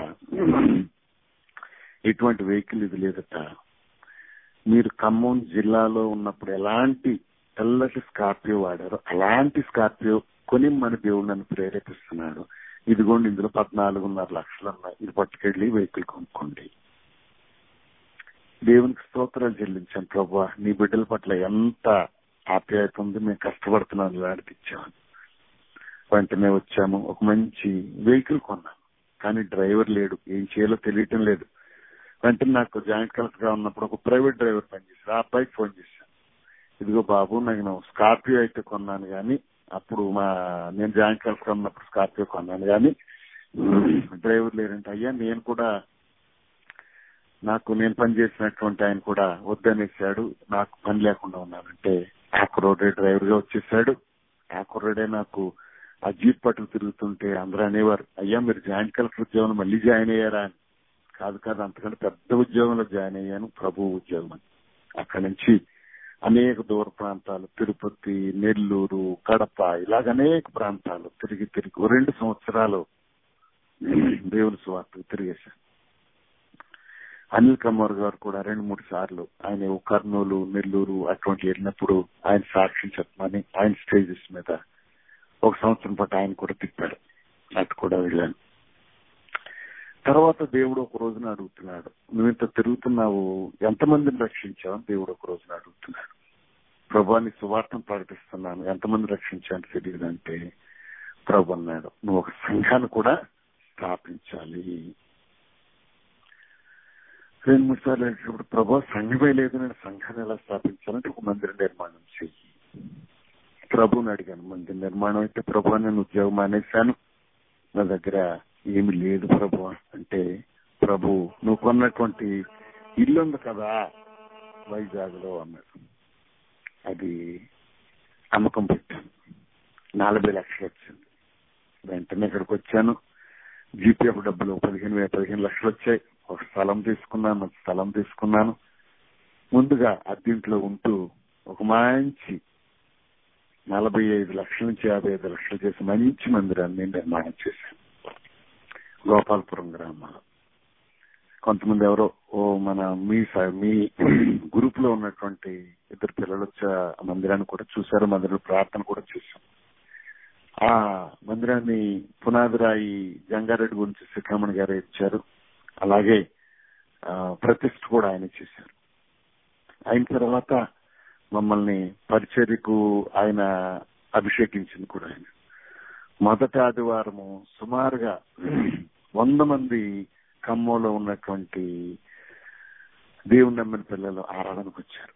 ఎటువంటి వెహికల్ ఇది లేదట మీరు ఖమ్మం జిల్లాలో ఉన్నప్పుడు ఎలాంటి తెల్లటి స్కార్పియో వాడారో అలాంటి స్కార్పియో కొని మన దేవుడు నన్ను ప్రేరేపిస్తున్నాడు ఇదిగోండి ఇందులో పద్నాలుగున్నర లక్షలు ఉన్నాయి ఇది పట్టుకెళ్ళి వెహికల్ కొనుక్కోండి దేవునికి స్తోత్రాలు చెల్లించాను ప్రభా నీ బిడ్డల పట్ల ఎంత ఆప్యాయత ఉంది మేము కష్టపడుతున్నాను వాడిపించామని వెంటనే వచ్చాము ఒక మంచి వెహికల్ కొన్నాను కానీ డ్రైవర్ లేడు ఏం చేయాలో తెలియటం లేదు వెంటనే నాకు జాయింట్ కలెక్టర్ గా ఉన్నప్పుడు ఒక ప్రైవేట్ డ్రైవర్ పనిచేశారు ఆ అబ్బాయికి ఫోన్ చేశాను ఇదిగో బాబు నేను స్కార్పియో అయితే కొన్నాను కానీ అప్పుడు మా నేను జాయింట్ కలెక్టర్ ఉన్నప్పుడు స్కార్పియో కొన్నాను కానీ డ్రైవర్ లేరంటే అయ్యా నేను కూడా నాకు నేను పనిచేసినటువంటి ఆయన కూడా వద్దనేసాడు నాకు పని లేకుండా ఉన్నానంటే ఆ కుర్రోడే డ్రైవర్ గా వచ్చేసాడు ఆ కుర్రోడే నాకు ఆ జీప్ పట్టుకు తిరుగుతుంటే అందరూ అనేవారు అయ్యా మీరు జాయింట్ కలెక్టర్ ఉద్యోగం మళ్ళీ జాయిన్ అయ్యారా అని కాదు కాదు అంతకంటే పెద్ద ఉద్యోగంలో జాయిన్ అయ్యాను ప్రభు ఉద్యోగం అని అక్కడి నుంచి అనేక దూర ప్రాంతాలు తిరుపతి నెల్లూరు కడప ఇలాగ అనేక ప్రాంతాలు తిరిగి తిరిగి రెండు సంవత్సరాలు దేవుని సువార్త తిరిగేశాను అనిల్ కమ్మర్ గారు కూడా రెండు మూడు సార్లు ఆయన కర్నూలు నెల్లూరు అటువంటి వెళ్ళినప్పుడు ఆయన సాక్ష్యం చెప్పమని ఆయన స్టేజెస్ మీద ఒక సంవత్సరం పాటు ఆయన కూడా తిప్పాడు అటు కూడా వెళ్ళాను తర్వాత దేవుడు ఒక రోజున అడుగుతున్నాడు నువ్వు ఇంత తిరుగుతున్నావు ఎంతమందిని రక్షించావు దేవుడు ఒక రోజున అడుగుతున్నాడు ప్రభాని సువార్తను ప్రకటిస్తున్నాను ఎంతమంది రక్షించాను తెలియదు అంటే ప్రభు అన్నాడు నువ్వు ఒక సంఘాన్ని కూడా స్థాపించాలి రెండు మూడు సార్లు వెళ్ళినప్పుడు ప్రభా సంఘమే లేదు నేను సంఘాన్ని ఎలా స్థాపించాలంటే ఒక మందిర నిర్మాణం చెయ్యి ప్రభుని అడిగాను మందిర నిర్మాణం అయితే ప్రభు నేను ఉద్యోగం మానేశాను నా దగ్గర ఏమి లేదు ప్రభు అంటే ప్రభు నువ్వు కొన్నటువంటి ఇల్లు ఉంది కదా వైజాగ్ లో అన్నాడు అది అమ్మకం పెట్టాను నలభై లక్షలు వచ్చింది వెంటనే ఇక్కడికి వచ్చాను జీపీఎఫ్ డబ్బులు పదిహేను వేల పదిహేను లక్షలు వచ్చాయి ఒక స్థలం తీసుకున్నాను స్థలం తీసుకున్నాను ముందుగా అద్దీంట్లో ఉంటూ ఒక మంచి నలభై ఐదు లక్షల నుంచి యాభై ఐదు లక్షలు చేసి మంచి మందిరాన్ని నిర్మాణం చేశాను గోపాలపురం గ్రామంలో కొంతమంది ఎవరో ఓ మన మీ మీ గ్రూప్ లో ఉన్నటువంటి ఇద్దరు పిల్లలు వచ్చి ఆ మందిరాన్ని కూడా చూశారు మందిరంలో ప్రార్థన కూడా చేశాం ఆ మందిరాన్ని పునాదిరాయి జంగారెడ్డి గురించి శ్రీకామణి గారు ఇచ్చారు అలాగే ప్రతిష్ఠ కూడా ఆయన చేశారు అయిన తర్వాత మమ్మల్ని పరిచర్యకు ఆయన అభిషేకించింది కూడా ఆయన మొదటి ఆదివారము సుమారుగా వంద మంది ఖమ్మంలో ఉన్నటువంటి దేవుని నమ్మిన పిల్లలు ఆరాధనకు వచ్చారు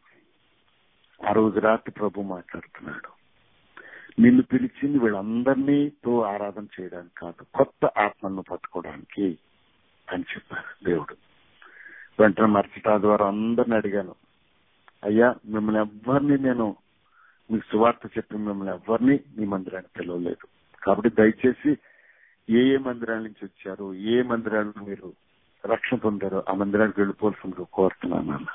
ఆ రోజు రాత్రి ప్రభు మాట్లాడుతున్నాడు నిన్ను పిలిచింది వీళ్ళందరినీతో ఆరాధన చేయడానికి కాదు కొత్త ఆత్మలను పట్టుకోవడానికి అని చెప్పారు దేవుడు వెంటనే మరుసటి ఆదివారం అందరిని అడిగాను అయ్యా మిమ్మల్ని ఎవ్వరిని నేను మీకు సువార్త చెప్పి మిమ్మల్ని ఎవ్వరిని మీ మందిరానికి పిలవలేదు కాబట్టి దయచేసి ఏ ఏ మందిరాల నుంచి వచ్చారు ఏ మందిరాలను మీరు రక్షణ పొందారో ఆ మందిరానికి వెళ్ళిపోవాల్సిందిగా కోరుతున్నాను అన్న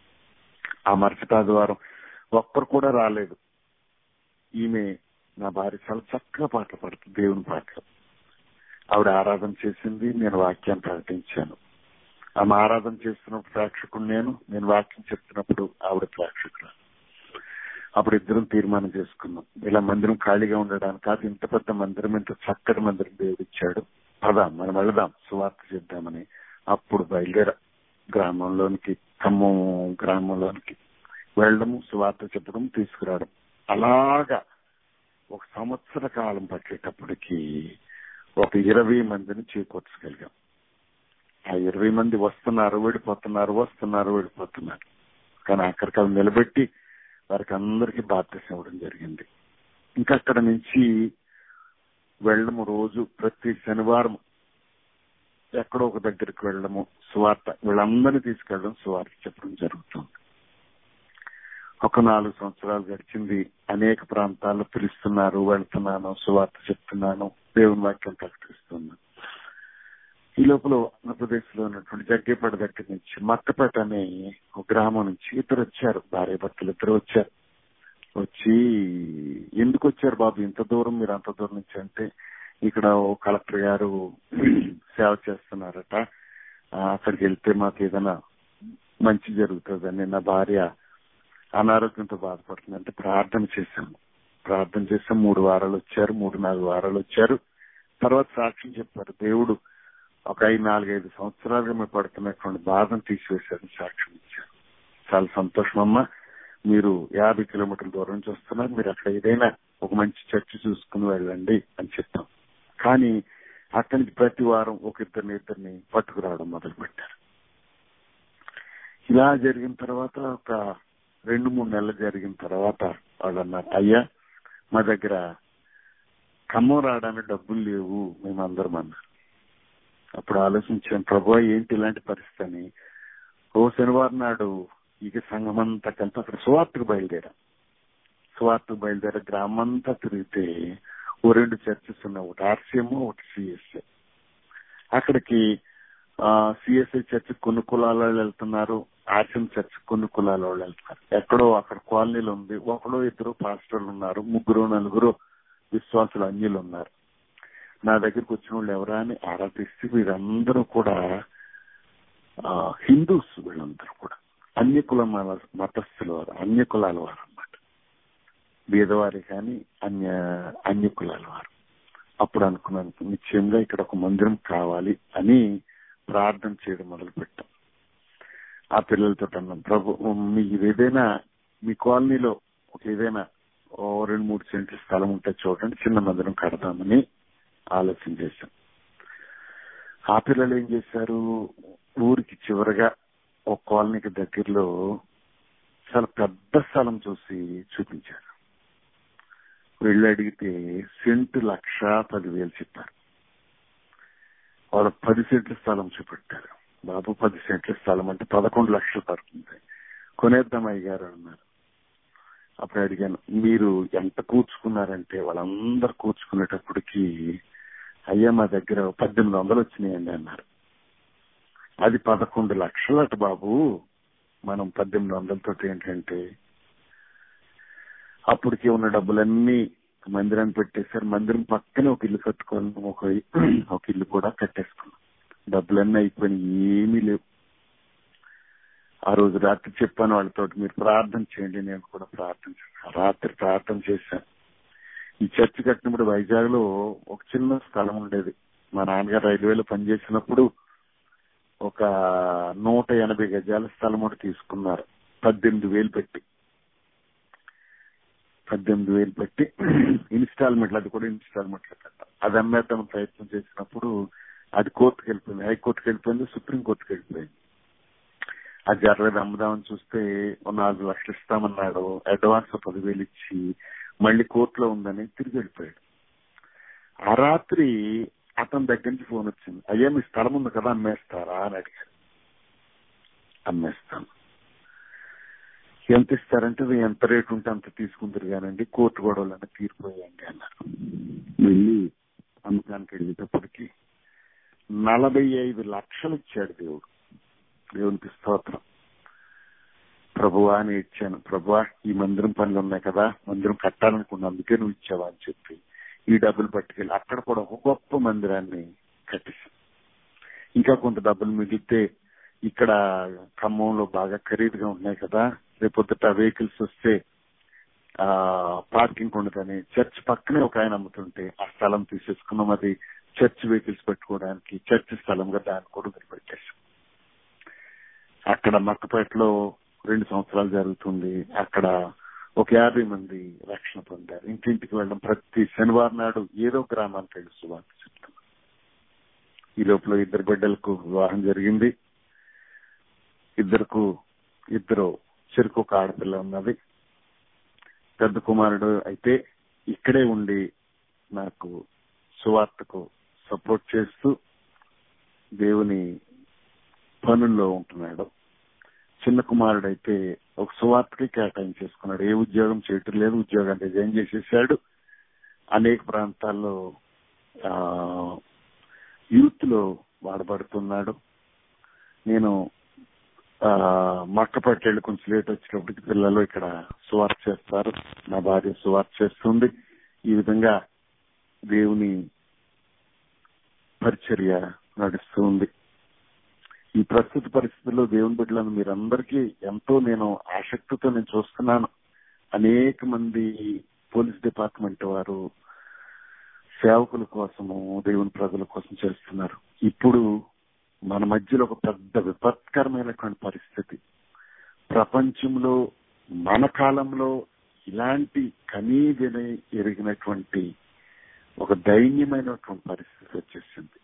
ఆ మరుసటి ఆదివారం ఒక్కరు కూడా రాలేదు ఈమె నా భార్య చాలా చక్కగా పాటలు పాడుతుంది దేవుని పాటలు ఆవిడ ఆరాధన చేసింది నేను వాక్యాన్ని ప్రకటించాను ఆమె ఆరాధన చేస్తున్నప్పుడు ప్రేక్షకుడు నేను నేను వాక్యం చెప్తున్నప్పుడు ఆవిడ ప్రేక్షకుడు అప్పుడు ఇద్దరం తీర్మానం చేసుకున్నాం ఇలా మందిరం ఖాళీగా ఉండడానికి కాదు ఇంత పెద్ద మందిరం ఇంత చక్కటి మందిరం దేవుడు ఇచ్చాడు పదాం మనం వెళదాం సువార్త చేద్దామని అప్పుడు బయలుదేరా గ్రామంలోనికి ఖమ్మం గ్రామంలోనికి వెళ్ళడము సువార్త చెప్పడం తీసుకురావడం అలాగా ఒక సంవత్సర కాలం పట్టేటప్పటికి ఒక ఇరవై మందిని చేకూర్చగలిగాం ఆ ఇరవై మంది వస్తున్నారు వెళ్ళిపోతున్నారు వస్తున్నారు వెళ్ళిపోతున్నారు కానీ అక్కడికి అవి నిలబెట్టి వారికి అందరికీ బాధ్యత ఇవ్వడం జరిగింది ఇంకా అక్కడ నుంచి వెళ్ళడము రోజు ప్రతి శనివారం ఎక్కడో ఒక దగ్గరికి వెళ్ళడము సువార్త వీళ్ళందరినీ తీసుకెళ్ళడం సువార్త చెప్పడం జరుగుతుంది ఒక నాలుగు సంవత్సరాలు గడిచింది అనేక ప్రాంతాల్లో పిలుస్తున్నారు వెళ్తున్నాను సువార్త చెప్తున్నాను దేవుని వాక్యం ప్రకటిస్తున్నాను ఈ లోపల ఆంధ్రప్రదేశ్ లో ఉన్నటువంటి జగ్గేపేట దగ్గర నుంచి మక్కపేట అనే ఒక గ్రామం నుంచి ఇద్దరు వచ్చారు భార్య భర్తలు ఇద్దరు వచ్చారు వచ్చి ఎందుకు వచ్చారు బాబు ఇంత దూరం మీరు అంత దూరం నుంచి అంటే ఇక్కడ ఓ కలెక్టర్ గారు సేవ చేస్తున్నారట ఆ, అక్కడికి వెళ్తే మాకు ఏదైనా మంచి జరుగుతుందని నా భార్య అనారోగ్యంతో బాధపడుతుంది అంటే ప్రార్థన చేశాము ప్రార్థన చేసాం మూడు వారాలు వచ్చారు మూడు నాలుగు వారాలు వచ్చారు తర్వాత సాక్ష్యం చెప్పారు దేవుడు ఒక ఐదు నాలుగైదు సంవత్సరాలుగా మేము పడుతున్నటువంటి బాధను తీసివేశారు సాక్ష్యం ఇచ్చారు చాలా సంతోషం అమ్మా మీరు యాభై కిలోమీటర్ల దూరం నుంచి వస్తున్నారు మీరు అక్కడ ఏదైనా ఒక మంచి చర్చ్ చూసుకుని వెళ్ళండి అని చెప్పాం కానీ అక్కడి నుంచి ప్రతి వారం ఒక ఇద్దరిని ఇద్దరిని పట్టుకురావడం మొదలు పెట్టారు ఇలా జరిగిన తర్వాత ఒక రెండు మూడు నెలలు జరిగిన తర్వాత వాళ్ళు అన్నారు అయ్యా మా దగ్గర ఖమ్మం రావడానికి డబ్బులు లేవు మేమందరం అన్నారు అప్పుడు ఆలోచించాను ప్రభు ఏంటి ఇలాంటి పరిస్థితి అని ఓ శనివారం నాడు ఇక సంఘం అంతా కలిపి అక్కడ సువార్తకు బయలుదేరా సువార్తకు బయలుదేరా గ్రామంతా తిరిగితే ఓ రెండు చర్చెస్ ఉన్నాయి ఒకటి ఆర్సీఎం ఒకటి సిఎస్ఐ అక్కడికి సిఎస్ఐ చర్చ్ కొన్ని కులాల వాళ్ళు వెళ్తున్నారు ఆర్సీఎం చర్చ్ కొన్ని కులాల వాళ్ళు వెళ్తున్నారు ఎక్కడో అక్కడ కాలనీలు ఉంది ఒకడో ఇద్దరు పాస్టర్లు ఉన్నారు ముగ్గురు నలుగురు విశ్వాసులు అన్యులు ఉన్నారు నా దగ్గరికి వచ్చిన వాళ్ళు ఎవరా అని ఆరా తీస్తే వీరందరూ కూడా ఆ, హిందూస్ వీళ్ళందరూ కూడా అన్య కుల మత- మతస్థుల వారు అన్య కులాల వారు అన్నమాట బీదవారి కానీ అన్య అన్య కులాల వారు అప్పుడు అనుకున్నాను నిశ్చయంగా ఇక్కడ ఒక మందిరం కావాలి అని ప్రార్థన చేయడం మొదలు పెట్టాం ఆ పిల్లలతో అన్నాం ప్రభు మీకు ఏదైనా మీ కాలనీలో ఒక ఏదైనా ఓ రెండు మూడు సెంట్ల స్థలం ఉంటే చూడండి చిన్న మందిరం కడదామని ఆలోచన చేశాం ఆ పిల్లలు ఏం చేశారు ఊరికి చివరగా ఒక కాలనీకి దగ్గరలో చాలా పెద్ద స్థలం చూసి చూపించారు వెళ్ళి అడిగితే సెంటు లక్ష పదివేలు చెప్పారు వాళ్ళు పది సెంట్ల స్థలం చూపెట్టారు బాబు పది సెంట్ల స్థలం అంటే పదకొండు లక్షలు పడుతుంది కొనేద్దాం అయ్యారు అన్నారు అప్పుడు అడిగాను మీరు ఎంత కూర్చుకున్నారంటే వాళ్ళందరూ కూర్చుకునేటప్పటికి అయ్యా మా దగ్గర పద్దెనిమిది వందలు వచ్చినాయండి అన్నారు అది పదకొండు లక్షలట బాబు మనం పద్దెనిమిది వందలతో ఏంటంటే అప్పటికి ఉన్న డబ్బులన్నీ మందిరాన్ని పెట్టేశారు మందిరం పక్కనే ఒక ఇల్లు కట్టుకోవాలి ఒక ఒక ఇల్లు కూడా కట్టేసుకున్నాం డబ్బులన్నీ అయిపోయినాయి ఏమీ లేవు ఆ రోజు రాత్రి చెప్పాను వాళ్ళతో మీరు ప్రార్థన చేయండి నేను కూడా ప్రార్థన చేశాను రాత్రి ప్రార్థన చేశాను ఈ చర్చ్ కట్టినప్పుడు వైజాగ్ లో ఒక చిన్న స్థలం ఉండేది మా నాన్నగారు రైల్వేలో పనిచేసినప్పుడు ఒక నూట ఎనభై గజాల స్థలం ఒకటి తీసుకున్నారు పద్దెనిమిది వేలు పెట్టి పద్దెనిమిది వేలు పెట్టి ఇన్స్టాల్మెంట్లు అది కూడా ఇన్స్టాల్మెంట్లు కట్టాలి అది అమ్మేద్దాం ప్రయత్నం చేసినప్పుడు అది కోర్టుకు వెళ్ళిపోయింది హైకోర్టుకు వెళ్ళిపోయింది సుప్రీం కోర్టుకు వెళ్ళిపోయింది అది జరగలేదు అమ్ముదామని చూస్తే ఓ నాలుగు లక్షలు ఇస్తామన్నాడు అడ్వాన్స్ పదివేలు ఇచ్చి మళ్ళీ కోర్టులో ఉందని తిరిగి వెళ్ళిపోయాడు ఆ రాత్రి అతని దగ్గర నుంచి ఫోన్ వచ్చింది అయ్యా మీ స్థలం ఉంది కదా అమ్మేస్తారా అని అడిగారు అమ్మేస్తాను ఎంత ఇస్తారంటే "ఇది ఎంత రేటు ఉంటే అంత తీసుకుంటారు కానండి కోర్టు గొడవలన్నీ తీరిపోయాయండి అన్నారు వెళ్ళి అమ్మకానికి వెళ్ళేటప్పటికి నలభై ఐదు లక్షలు ఇచ్చాడు దేవుడు దేవునికి స్తోత్రం ప్రభువా అని ఇచ్చాను ప్రభువా ఈ మందిరం పనులు ఉన్నాయి కదా మందిరం కట్టాలనుకున్నా అందుకే నువ్వు ఇచ్చావా అని చెప్పి ఈ డబ్బులు పట్టుకెళ్ళి అక్కడ కూడా ఒక గొప్ప మందిరాన్ని కట్టేశాం ఇంకా కొంత డబ్బులు మిగిలితే ఇక్కడ ఖమ్మంలో బాగా ఖరీదుగా ఉన్నాయి కదా రేపొద్దుట వెహికల్స్ వస్తే ఆ పార్కింగ్ ఉండదని చర్చ్ పక్కనే ఒక ఆయన అమ్ముతుంటే ఆ స్థలం తీసేసుకున్నాం అది చర్చ్ వెహికల్స్ పెట్టుకోవడానికి చర్చ్ స్థలంగా దాన్ని కూడా వదిలిపెట్టేసాం అక్కడ మక్కపేటలో రెండు సంవత్సరాలు జరుగుతుంది అక్కడ ఒక యాభై మంది రక్షణ పొందారు ఇంటింటికి వెళ్ళడం ప్రతి శనివారం నాడు ఏదో గ్రామానికి వెళ్ళి సువార్త చెప్తాం ఈ లోపల ఇద్దరు బిడ్డలకు వివాహం జరిగింది ఇద్దరుకు ఇద్దరు చెరుకు ఒక ఆడపిల్ల ఉన్నది పెద్ద కుమారుడు అయితే ఇక్కడే ఉండి నాకు సువార్తకు సపోర్ట్ చేస్తూ దేవుని పనుల్లో ఉంటున్నాడు చిన్న కుమారుడు అయితే ఒక సువార్తకి కేటాయించేసుకున్నాడు ఏ ఉద్యోగం చేయటం లేదు ఉద్యోగం రిజైన్ చేసేసాడు అనేక ప్రాంతాల్లో ఆ యూత్ లో వాడబడుతున్నాడు నేను ఆ మక్కపట్టి వెళ్ళి కొంచెం లేట్ వచ్చినప్పటికి పిల్లలు ఇక్కడ సువార్త చేస్తారు నా భార్య సువార్త చేస్తుంది ఈ విధంగా దేవుని పరిచర్య నడుస్తుంది ఈ ప్రస్తుత పరిస్థితుల్లో దేవుని బిడ్డలను మీరందరికీ ఎంతో నేను ఆసక్తితో నేను చూస్తున్నాను అనేక మంది పోలీస్ డిపార్ట్మెంట్ వారు సేవకుల కోసము దేవుని ప్రజల కోసం చేస్తున్నారు ఇప్పుడు మన మధ్యలో ఒక పెద్ద విపత్కరమైనటువంటి పరిస్థితి ప్రపంచంలో మన కాలంలో ఇలాంటి కనీవిని ఎరిగినటువంటి ఒక దైన్యమైనటువంటి పరిస్థితి వచ్చేసింది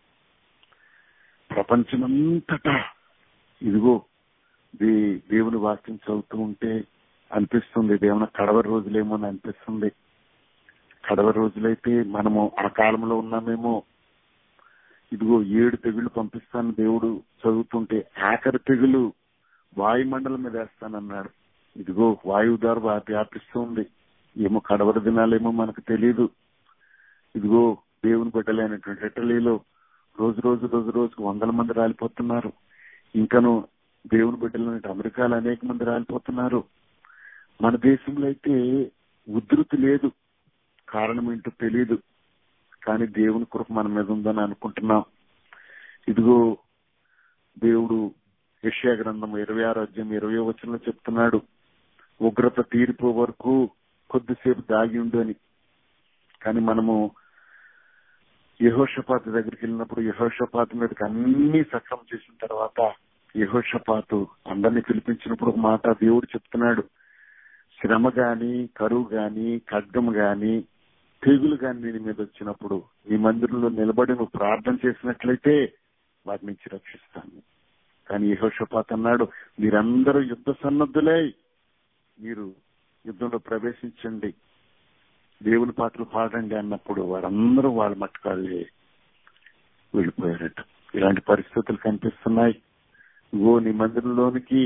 ప్రపంచమంతటా ఇదిగో దే దేవుని వాక్యం చదువుతూ ఉంటే అనిపిస్తుంది దేవుని కడవ రోజులేమో అని అనిపిస్తుంది కడవ రోజులైతే మనము ఆ కాలంలో ఉన్నామేమో ఇదిగో ఏడు తెగుళ్ళు పంపిస్తాను దేవుడు చదువుతుంటే ఆఖరి తెగులు వాయుమండలం మీద వేస్తానన్నాడు ఇదిగో వాయువు ద్వారా వ్యాపిస్తుంది ఏమో కడవర దినాలేమో మనకు తెలియదు ఇదిగో దేవుని బిడ్డలైనటువంటి ఇటలీలో రోజు రోజు రోజు రోజుకు వందల మంది రాలిపోతున్నారు ఇంకను దేవుని బిడ్డలు అమెరికాలో అనేక మంది రాలిపోతున్నారు మన దేశంలో అయితే ఉధృతి లేదు కారణం ఏంటో తెలియదు కానీ దేవుని కృప మన మీద ఉందని అనుకుంటున్నాం ఇదిగో దేవుడు యష్యా గ్రంథం ఇరవై ఆరు అధ్యాయం ఇరవై వచనంలో చెప్తున్నాడు ఉగ్రత తీరిపో వరకు కొద్దిసేపు దాగి ఉండు అని కానీ మనము యహోషపాత్ దగ్గరికి వెళ్ళినప్పుడు యహోషపాత్ మీదకి అన్ని సక్రమం చేసిన తర్వాత యహోషపాతు అందరినీ పిలిపించినప్పుడు ఒక మాట దేవుడు చెప్తున్నాడు శ్రమ గాని కరువు గాని ఖడ్గం గాని తెగులు గాని దీని మీద వచ్చినప్పుడు ఈ మందిరంలో నిలబడి నువ్వు ప్రార్థన చేసినట్లయితే వాటి నుంచి రక్షిస్తాను కానీ యహోషపాత్ అన్నాడు మీరందరూ యుద్ధ సన్నద్ధులై మీరు యుద్ధంలో ప్రవేశించండి దేవుని పాటలు పాడండి అన్నప్పుడు వారందరూ వాళ్ళ మట్టుకాళ్ళే వెళ్ళిపోయారట ఇలాంటి పరిస్థితులు కనిపిస్తున్నాయి ఇగో నీ మందిరంలోనికి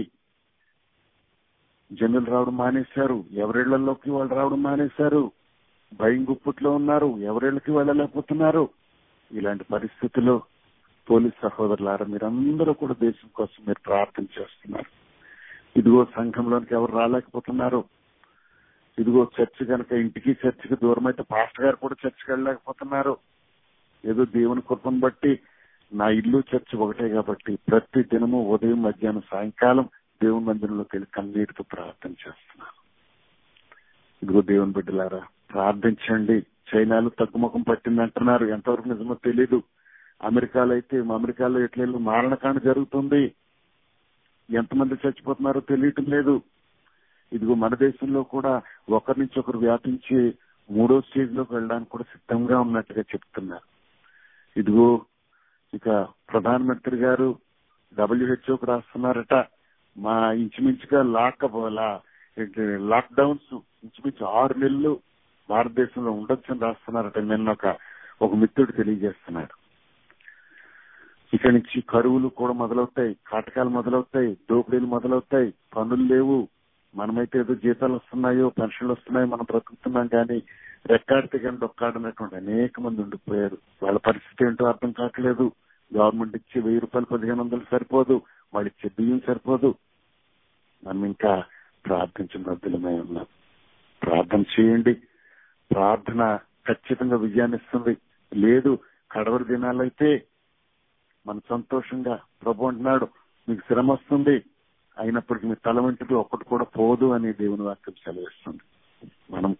జనులు రావడం మానేశారు ఎవరిళ్లలోకి వాళ్ళు రావడం మానేశారు భయం గుప్పట్లో ఉన్నారు ఎవరిళ్ళకి వెళ్ళలేకపోతున్నారు ఇలాంటి పరిస్థితుల్లో పోలీస్ సహోదరులారా మీరందరూ కూడా దేశం కోసం మీరు ప్రార్థన చేస్తున్నారు ఇదిగో సంఘంలోనికి ఎవరు రాలేకపోతున్నారు ఇదిగో చర్చ్ కనుక ఇంటికి చర్చికి దూరం అయితే పాస్టర్ గారు కూడా చర్చికి వెళ్ళలేకపోతున్నారు ఏదో దేవుని కృపను బట్టి నా ఇల్లు చర్చ్ ఒకటే కాబట్టి ప్రతి దినము ఉదయం మధ్యాహ్నం సాయంకాలం దేవుని మందిరంలోకి వెళ్ళి కన్నీటితో ప్రార్థన చేస్తున్నాను ఇదిగో దేవుని బిడ్డలారా ప్రార్థించండి చైనాలో తగ్గుముఖం పట్టింది అంటున్నారు ఎంతవరకు నిజమో తెలీదు అమెరికాలో అయితే అమెరికాలో ఎట్లా మారణకాండ జరుగుతుంది ఎంతమంది చచ్చిపోతున్నారో తెలియటం లేదు ఇదిగో మన దేశంలో కూడా ఒకరి నుంచి ఒకరు వ్యాపించి మూడో స్టేజ్ లోకి వెళ్ళడానికి కూడా సిద్ధంగా ఉన్నట్టుగా చెప్తున్నారు ఇదిగో ఇక ప్రధానమంత్రి గారు డబ్ల్యూహెచ్ఓకి రాస్తున్నారట మా ఇంచుమించుగా లాక్ లాక్ డౌన్స్ ఇంచుమించు ఆరు నెలలు భారతదేశంలో ఉండొచ్చని రాస్తున్నారట నిన్న ఒక ఒక మిత్రుడు తెలియజేస్తున్నాడు ఇక్కడి నుంచి కరువులు కూడా మొదలవుతాయి కాటకాలు మొదలవుతాయి దోపిడీలు మొదలవుతాయి పనులు లేవు మనమైతే ఏదో జీతాలు వస్తున్నాయో పెన్షన్లు వస్తున్నాయో మనం బ్రతుకుతున్నాం కానీ రెక్కాడితే కానీ డొక్కాడనటువంటి అనేక మంది ఉండిపోయారు వాళ్ళ పరిస్థితి ఏంటో అర్థం కావట్లేదు గవర్నమెంట్ ఇచ్చే వెయ్యి రూపాయలు పదిహేను వందలు సరిపోదు వాళ్ళు ఇచ్చే బియ్యం సరిపోదు మనం ఇంకా ప్రార్థించబద్దులమై ఉన్నాం ప్రార్థన చేయండి ప్రార్థన ఖచ్చితంగా విజయాన్ని ఇస్తుంది లేదు కడవరి దినాలైతే మన సంతోషంగా ప్రభు అంటున్నాడు మీకు శ్రమ వస్తుంది అయినప్పటికీ మీ తల వెంటది ఒక్కటి కూడా పోదు అని దేవుని వాక్యం సెలవిస్తుంది మన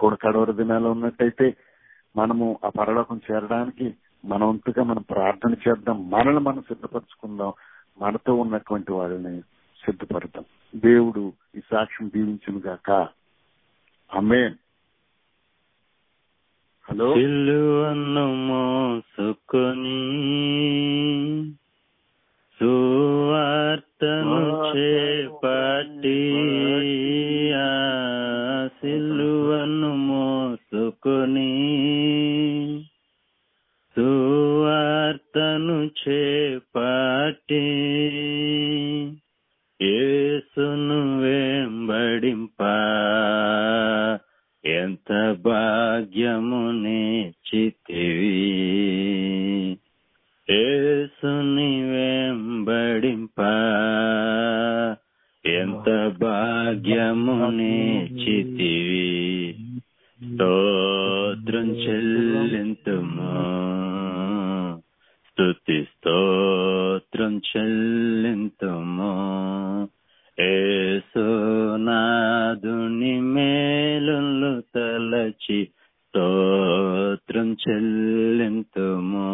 కూడా కడవర దినాలు ఉన్నట్టయితే మనము ఆ పరలోకం చేరడానికి మన వంతుగా మనం ప్రార్థన చేద్దాం మనల్ని మనం సిద్ధపరచుకుందాం మనతో ఉన్నటువంటి వాళ్ళని సిద్ధపడతాం దేవుడు ఈ సాక్ష్యం దీవించును గాక అమ్మే హలో సిలువను మోసుకొని సువార్తను చేపట్టి ఆ సిలువను మోసుకొని సువార్తను చేపట్టి యేసును వెంబడింప ఎంత భాగ్యము చితివి యేసుని వెంబడింప ఎంత భాగ్యము చితివి స్తోత్రం చెల్లింతుము స్తుతి స్తోత్రం చెల్లింతుము ఏసునాదుని మేలులు తలచి స్తోత్రం చెల్లింతుము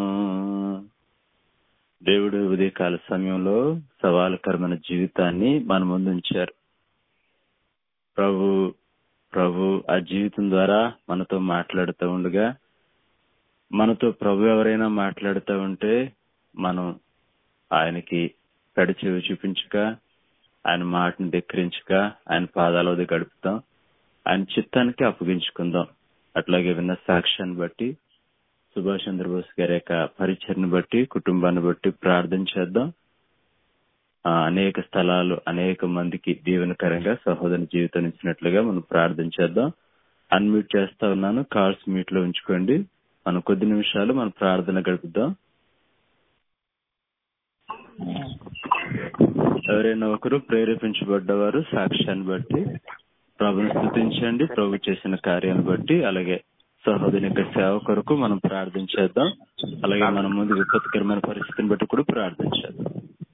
దేవుడు ఉదయకాల సమయంలో సవాలుకరమైన జీవితాన్ని మన ముందు ఉంచారు ప్రభు ప్రభు ఆ జీవితం ద్వారా మనతో మాట్లాడుతూ ఉండగా మనతో ప్రభు ఎవరైనా మాట్లాడుతూ ఉంటే మనం ఆయనకి కడిచెవి చూపించక ఆయన మాటను ధిక్కరించక ఆయన పాదాల వద్ద గడుపుతాం ఆయన చిత్తానికి అప్పగించుకుందాం అట్లాగే విన్న సాక్ష్యాన్ని బట్టి సుభాష్ చంద్రబోస్ గారి యొక్క పరిచయను బట్టి కుటుంబాన్ని బట్టి ప్రార్థన చేద్దాం ఆ, అనేక స్థలాలు అనేక మందికి దీవెనకరంగా సహోదర జీవితం ఇచ్చినట్లుగా మనం ప్రార్థన చేద్దాం అన్మ్యూట్ చేస్తా ఉన్నాను కాల్స్ మీట్ లో ఉంచుకోండి మనం కొద్ది నిమిషాలు మన ప్రార్థన గడుపుదాం ఎవరైనా ఒకరు ప్రేరేపించబడ్డవారు సాక్ష్యాన్ని బట్టి ప్రభుని స్థుతించండి ప్రభు చేసిన కార్యాన్ని బట్టి అలాగే సహోదరుని యొక్క సేవ కొరకు మనం ప్రార్థన చేద్దాం అలాగే మన ముందు విపత్కరమైన పరిస్థితిని బట్టి కూడా ప్రార్థన చేద్దాం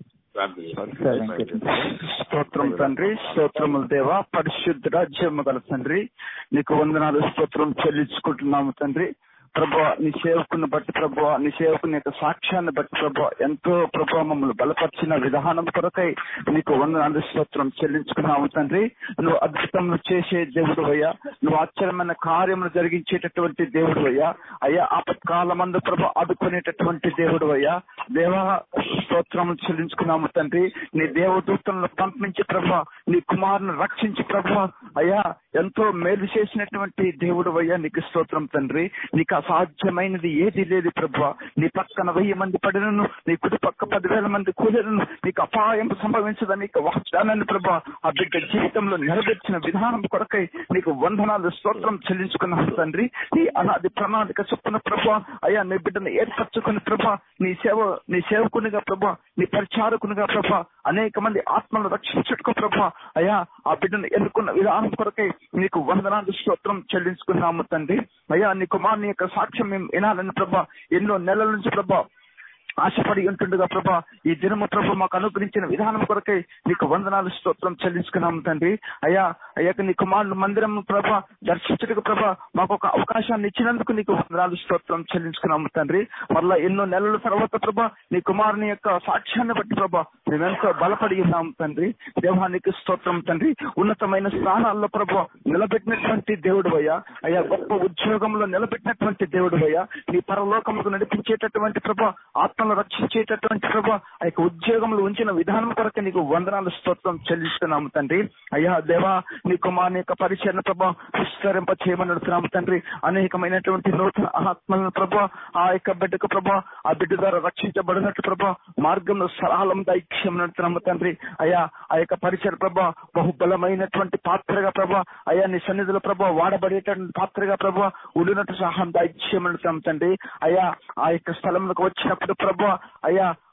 స్తోత్రం తండ్రి స్తోత్రముల దేవ పరిశుద్ధ రాజ్యము గల తండ్రి నీకు వందనాలు స్తోత్రం చెల్లించుకుంటున్నాము తండ్రి ప్రభా నీ సేవకుని బట్టి ప్రభా నీ సేవకుని యొక్క సాక్ష్యాన్ని బట్టి ప్రభా ఎంతో ప్రభా మమ్మల్ని బలపరిచిన విధానం కొరకై నీకు వందనాలు స్తోత్రం చెల్లించుకున్నాము తండ్రి నువ్వు అద్భుతములు చేసే దేవుడు అయ్యా నువ్వు ఆశ్చర్యమైన కార్యములు జరిగించేటటువంటి దేవుడు అయ్యా అయ్యా ఆపత్కాలమందు ప్రభా ఆదుకునేటటువంటి దేవుడు అయ్యా దేవా స్తోత్రములు చెల్లించుకున్నాము తండ్రి నీ దేవదూతలను పంపించి ప్రభా నీ కుమారుని రక్షించి ప్రభా అయ్యా ఎంతో మేలు చేసినటువంటి దేవుడు అయ్యా నీకు స్తోత్రం తండ్రి నీకు అసాధ్యమైనది ఏది లేదు ప్రభా నీ పక్కన వెయ్యి మంది పడినను నీ కుడి పక్క పదివేల మంది కూలినను నీకు అపాయం సంభవించదని నీకు వాగ్దానాన్ని ప్రభా ఆ బిడ్డ జీవితంలో నెరవేర్చిన విధానం కొరకై నీకు వందనాలు స్తోత్రం చెల్లించుకున్నాను తండ్రి నీ అనాది ప్రణాళిక చొప్పున ప్రభా అయ్యా నీ బిడ్డను ఏర్పరచుకుని ప్రభా నీ సేవ నీ సేవకునిగా ప్రభా నీ పరిచారకునిగా ప్రభా అనేక మంది ఆత్మలను రక్షించుటకు ప్రభా అయ్యా ఆ బిడ్డను ఎన్నుకున్న విధానం కొరకై నీకు వందనాలు స్తోత్రం చెల్లించుకున్నాము తండ్రి అయ్యా నీ కుమారుని యొక్క సాక్ష్యం మేము వినాలని ప్రభా ఎన్నో నెలల నుంచి ప్రభా ఆశపడి ఉంటుండగా ప్రభా ఈ దినము ప్రభు మాకు అనుగ్రహించిన విధానం కొరకై నీకు వందనాలు స్తోత్రం చెల్లించుకున్నాము తండ్రి అయ్యా అయ్యాక నీ కుమారుడు మందిరం ప్రభా దర్శించడానికి ప్రభా మాకు ఒక అవకాశాన్ని ఇచ్చినందుకు నీకు వందనాలు స్తోత్రం చెల్లించుకున్నాము తండ్రి మరలా ఎన్నో నెలల తర్వాత ప్రభా నీ కుమారుని యొక్క సాక్ష్యాన్ని బట్టి ప్రభా మేమెంతో బలపడి ఉన్నాము తండ్రి దేవానికి స్తోత్రం తండ్రి ఉన్నతమైన స్థానాల్లో ప్రభా నిలబెట్టినటువంటి దేవుడు అయ్యా అయ్యా గొప్ప ఉద్యోగంలో నిలబెట్టినటువంటి దేవుడు అయ్యా నీ పరలోకముకు నడిపించేటటువంటి ప్రభా ఆత్మను రక్షించేటటువంటి ప్రభా ఆ యొక్క ఉద్యోగంలో ఉంచిన విధానం కొరకు నీకు వందనాలు స్తోత్రం చెల్లిస్తున్నాము తండ్రి అయ్యా దేవా నీ కుమారుని యొక్క పరిచయం ప్రభా విస్తరింప చేయమని అడుగుతున్నాము తండ్రి అనేకమైనటువంటి నూతన ఆత్మలను ప్రభా ఆ యొక్క బిడ్డకు ప్రభా ఆ బిడ్డ ద్వారా రక్షించబడినట్టు ప్రభా మార్గంలో సరళం దైక్ష్యం నడుతున్నాము తండ్రి అయ్యా ఆ యొక్క పరిచయ ప్రభా బహుబలమైనటువంటి పాత్రగా ప్రభా అయ్యా నీ సన్నిధిలో ప్రభా వాడబడేటటువంటి పాత్రగా ప్రభా ఉండినట్టు సహాయం దైక్ష్యం నడుతున్నాం తండ్రి అయ్యా ఆ యొక్క స్థలంలోకి వచ్చినప్పుడు ప్రభా అయ్యా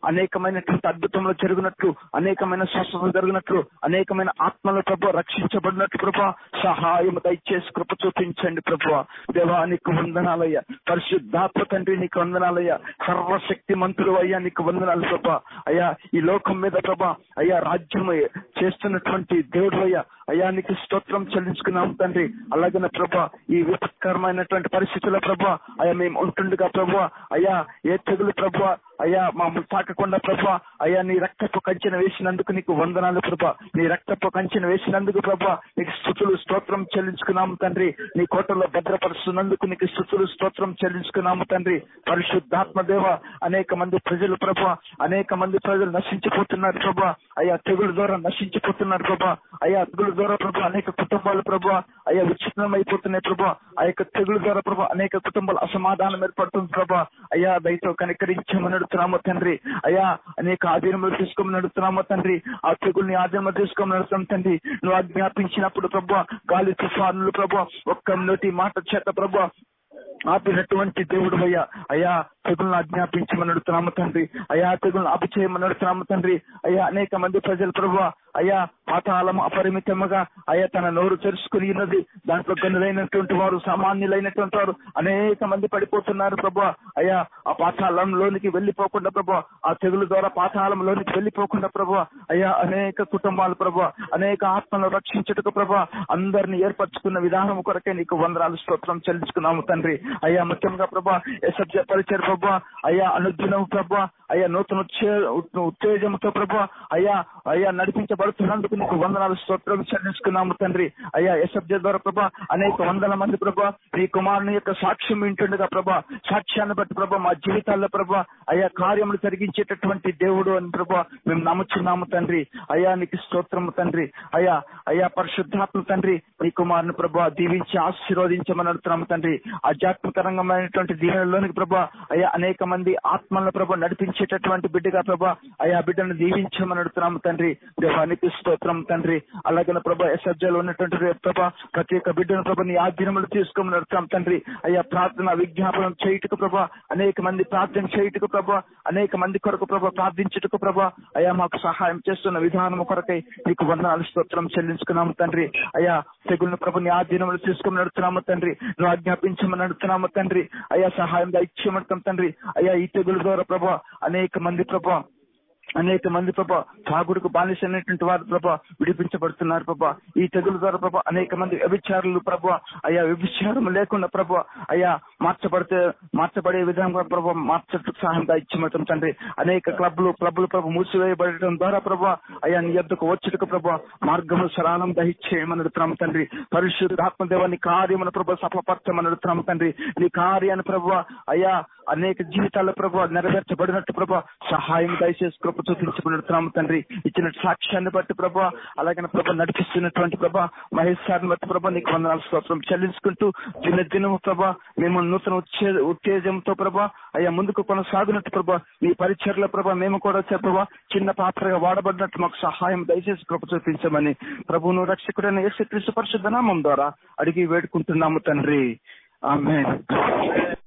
అనేకమైనటువంటి అద్భుతంలో జరిగినట్లు అనేకమైన స్వస్థత జరిగినట్లు అనేకమైన ఆత్మల ప్రభు రక్షించబడినట్లు ప్రభా సహాయం దయచేసి కృప చూపించండి ప్రభు దేవానికి వందనాలయ్యా పరిశుద్ధాత్మ తండ్రి నీకు వందనాలయ్యా సర్వశక్తి మంతులు అయ్యా నీకు వందనాలు ప్రభా అయ్యా ఈ లోకం మీద ప్రభా అయ్యా రాజ్యం చేస్తున్నటువంటి దేవుడు అయ్యా అయ్యా నీకు స్తోత్రం చెల్లించుకున్నాం తండ్రి అలాగే ప్రభా ఈ విపత్కరమైనటువంటి పరిస్థితుల ప్రభా అయ్యా మేము ఉంటుండగా ప్రభా అయ్యా ఏ తెగులు ప్రభా అయ్యా మమ్మల్ని తాకకుండా ప్రభా అయ్యా నీ రక్తపు కంచెన వేసినందుకు నీకు వందనాలు ప్రభా నీ రక్తపు కంచెన వేసినందుకు ప్రభా నీకు స్థుతులు స్తోత్రం చెల్లించుకున్నాము తండ్రి నీ కోటలో భద్రపరుస్తున్నందుకు నీకు స్థుతులు స్తోత్రం చెల్లించుకున్నాము తండ్రి పరిశుద్ధాత్మ దేవ అనేక మంది ప్రజలు ప్రభా అనేక మంది ప్రజలు నశించిపోతున్నారు ప్రభా అయ్యా తెగుల ద్వారా నశించిపోతున్నారు ప్రభా అయ్యా తెగుల ద్వారా ప్రభా అనేక కుటుంబాలు ప్రభా అయ్యా విచ్ఛిన్నం అయిపోతున్నాయి ప్రభా ఆ యొక్క తెగుల ద్వారా ప్రభా అనేక కుటుంబాలు అసమాధానం ఏర్పడుతుంది ప్రభా అయ్యా దయతో కనికరించమని నడుతున్నాము తండ్రి అయ్యా అనేక ఆధీనములు తీసుకోమని నడుతున్నాము తండ్రి ఆ తెగుల్ని ఆధీనములు తీసుకోమని నడుతున్నాం తండ్రి నువ్వు ఆజ్ఞాపించినప్పుడు ప్రభా గాలి తుఫానులు ప్రభా ఒక్క నోటి మాట చేత ప్రభా ఆపినటువంటి దేవుడు అయ్యా అయ్యా తెగులను ఆజ్ఞాపించమని అడుగుతున్నాము తండ్రి అయ్యా తెగులను ఆపు చేయమని అడుగుతున్నాము తండ్రి అయ్యా అనేక మంది ప్రజలు ప్రభు అయ్యా పాతాళం అపరిమితముగా అయ్యా తన నోరు తెరుచుకుని ఉన్నది దాంట్లో గనులైనటువంటి వారు సామాన్యులైనటువంటి వారు అనేక మంది పడిపోతున్నారు ప్రభు అయ్యా ఆ పాతాళంలోనికి వెళ్ళిపోకుండా ప్రభు ఆ తెగులు ద్వారా పాతాళంలోనికి వెళ్ళిపోకుండా ప్రభు అయ్యా అనేక కుటుంబాలు ప్రభు అనేక ఆత్మలను రక్షించుటకు ప్రభు అందరిని ఏర్పరచుకున్న విధానం కొరకే నీకు వందరాలు స్తోత్రం చెల్లించుకున్నాము తండ్రి అయ్యా ముఖ్యంగా ప్రభా ఎస్ఎఫ్జ పరిచర్ ప్రభా అయ్యా అనుదినం ప్రభా అయ్యా నూతన ఉచ్చే- ఉత్తేజంతో ప్రభా అయ్యా అయ్యా నడిపించబడుతున్నందుకు నీకు వందనాలు స్తోత్రం చెల్లించుకున్నాము తండ్రి అయ్యా ఎస్ఎఫ్జ ద్వారా ప్రభా అనేక వందల మంది ప్రభా నీ కుమారుని యొక్క సాక్ష్యం వింటుండగా ప్రభా సాక్ష్యాన్ని బట్టి ప్రభా మా జీవితాల్లో ప్రభా అయ్యా కార్యములు జరిగించేటటువంటి దేవుడు అని ప్రభా మేము నమ్ముచున్నాము తండ్రి అయ్యా నీకు స్తోత్రము తండ్రి అయ్యా అయ్యా పరిశుద్ధాత్మ తండ్రి నీ కుమారుని ప్రభా దీవించి ఆశీర్వదించమని అడుగుతున్నాము తండ్రి ఆధ్యాత్మికరంగమైనటువంటి దీవెనలోనికి ప్రభా అయ్యా అనేక మంది ఆత్మలను ప్రభా నడిపించేటటువంటి బిడ్డగా ప్రభా అయ్యా బిడ్డను దీవించమని అడుగుతున్నాము తండ్రి దేవానికి స్తోత్రం తండ్రి అలాగే ప్రభా ఎస్ఎఫ్జలో ఉన్నటువంటి రే- ప్రభా ప్రతి ఒక్క బిడ్డను ప్రభా నీ ఆధీనములు తీసుకోమని అడుగుతాం తండ్రి అయ్యా ప్రార్థన విజ్ఞాపనం చేయుటకు ప్రభా అనేక మంది ప్రార్థన చేయుటకు ప్రభా అనేక మంది కొరకు ప్రభా ప్రార్థించుటకు ప్రభా అయ్యా మాకు సహాయం చేస్తున్న విధానం కొరకై నీకు వందనాలు స్తోత్రం చెల్లించుకున్నాము తండ్రి అయ్యా తెగులను ప్రభు నీ ఆధీనములు తీసుకుని నడుతున్నాము తండ్రి నువ్వు ఆజ్ఞాపించమని నడుతున్నాము తండ్రి అయ్యా సహాయం దయచేయమంటాం తండ్రి అయ్యా ఈ తెగుల ద్వారా ప్రభా అనేక మంది ప్రభా అనేక మంది ప్రభా తాగుడుకు బానిసైనటువంటి వారు ప్రభా విడిపించబడుతున్నారు ప్రభా ఈ తెగుల ద్వారా ప్రభా అనేక మంది వ్యభిచారులు ప్రభా అయ్యా వ్యభిచారం లేకుండా ప్రభా అయ్యా మార్చబడితే మార్చబడే విధంగా ప్రభా మార్చడానికి సహాయంగా ఇచ్చిమతం తండ్రి అనేక క్లబ్లు క్లబ్లు ప్రభు మూసివేయబడటం ద్వారా ప్రభా అయ్యా నీ యొద్దకు వచ్చుటకు ప్రభా మార్గము సరాలం దహించేయమని అడుగుతున్నాం తండ్రి పరిశుద్ధాత్మ దేవాన్ని కార్యమును ప్రభా సఫలపరచమని అడుగుతున్నాం తండ్రి నీ కార్యాన్ని ప్రభా అయ్యా అనేక జీవితాల ప్రభా నెరవేర్చబడినట్టు ప్రభా సహాయం దయచేసి కృప చూపించబడుతున్నాము తండ్రి ఇచ్చిన సాక్ష్యాన్ని బట్టి ప్రభా అలాగే ప్రభా నడిపిస్తున్నటువంటి ప్రభా మహేష్ సార్ని బట్టి ప్రభా నీకు వందనాలు స్తోత్రం చెల్లించుకుంటూ దిన దినము ప్రభా మేము నూతన ఉచ్చే ఉత్తేజంతో ప్రభా అయ్యా ముందుకు కొనసాగినట్టు ప్రభా నీ పరిచర్ల ప్రభా మేము కూడా వచ్చే ప్రభా చిన్న పాత్రగా వాడబడినట్టు మాకు సహాయం దయచేసి కృప చూపించమని ప్రభువును రక్షకుడైన యేసుక్రీస్తు పరిశుద్ధ నామం ద్వారా అడిగి వేడుకుంటున్నాము తండ్రి ఆమె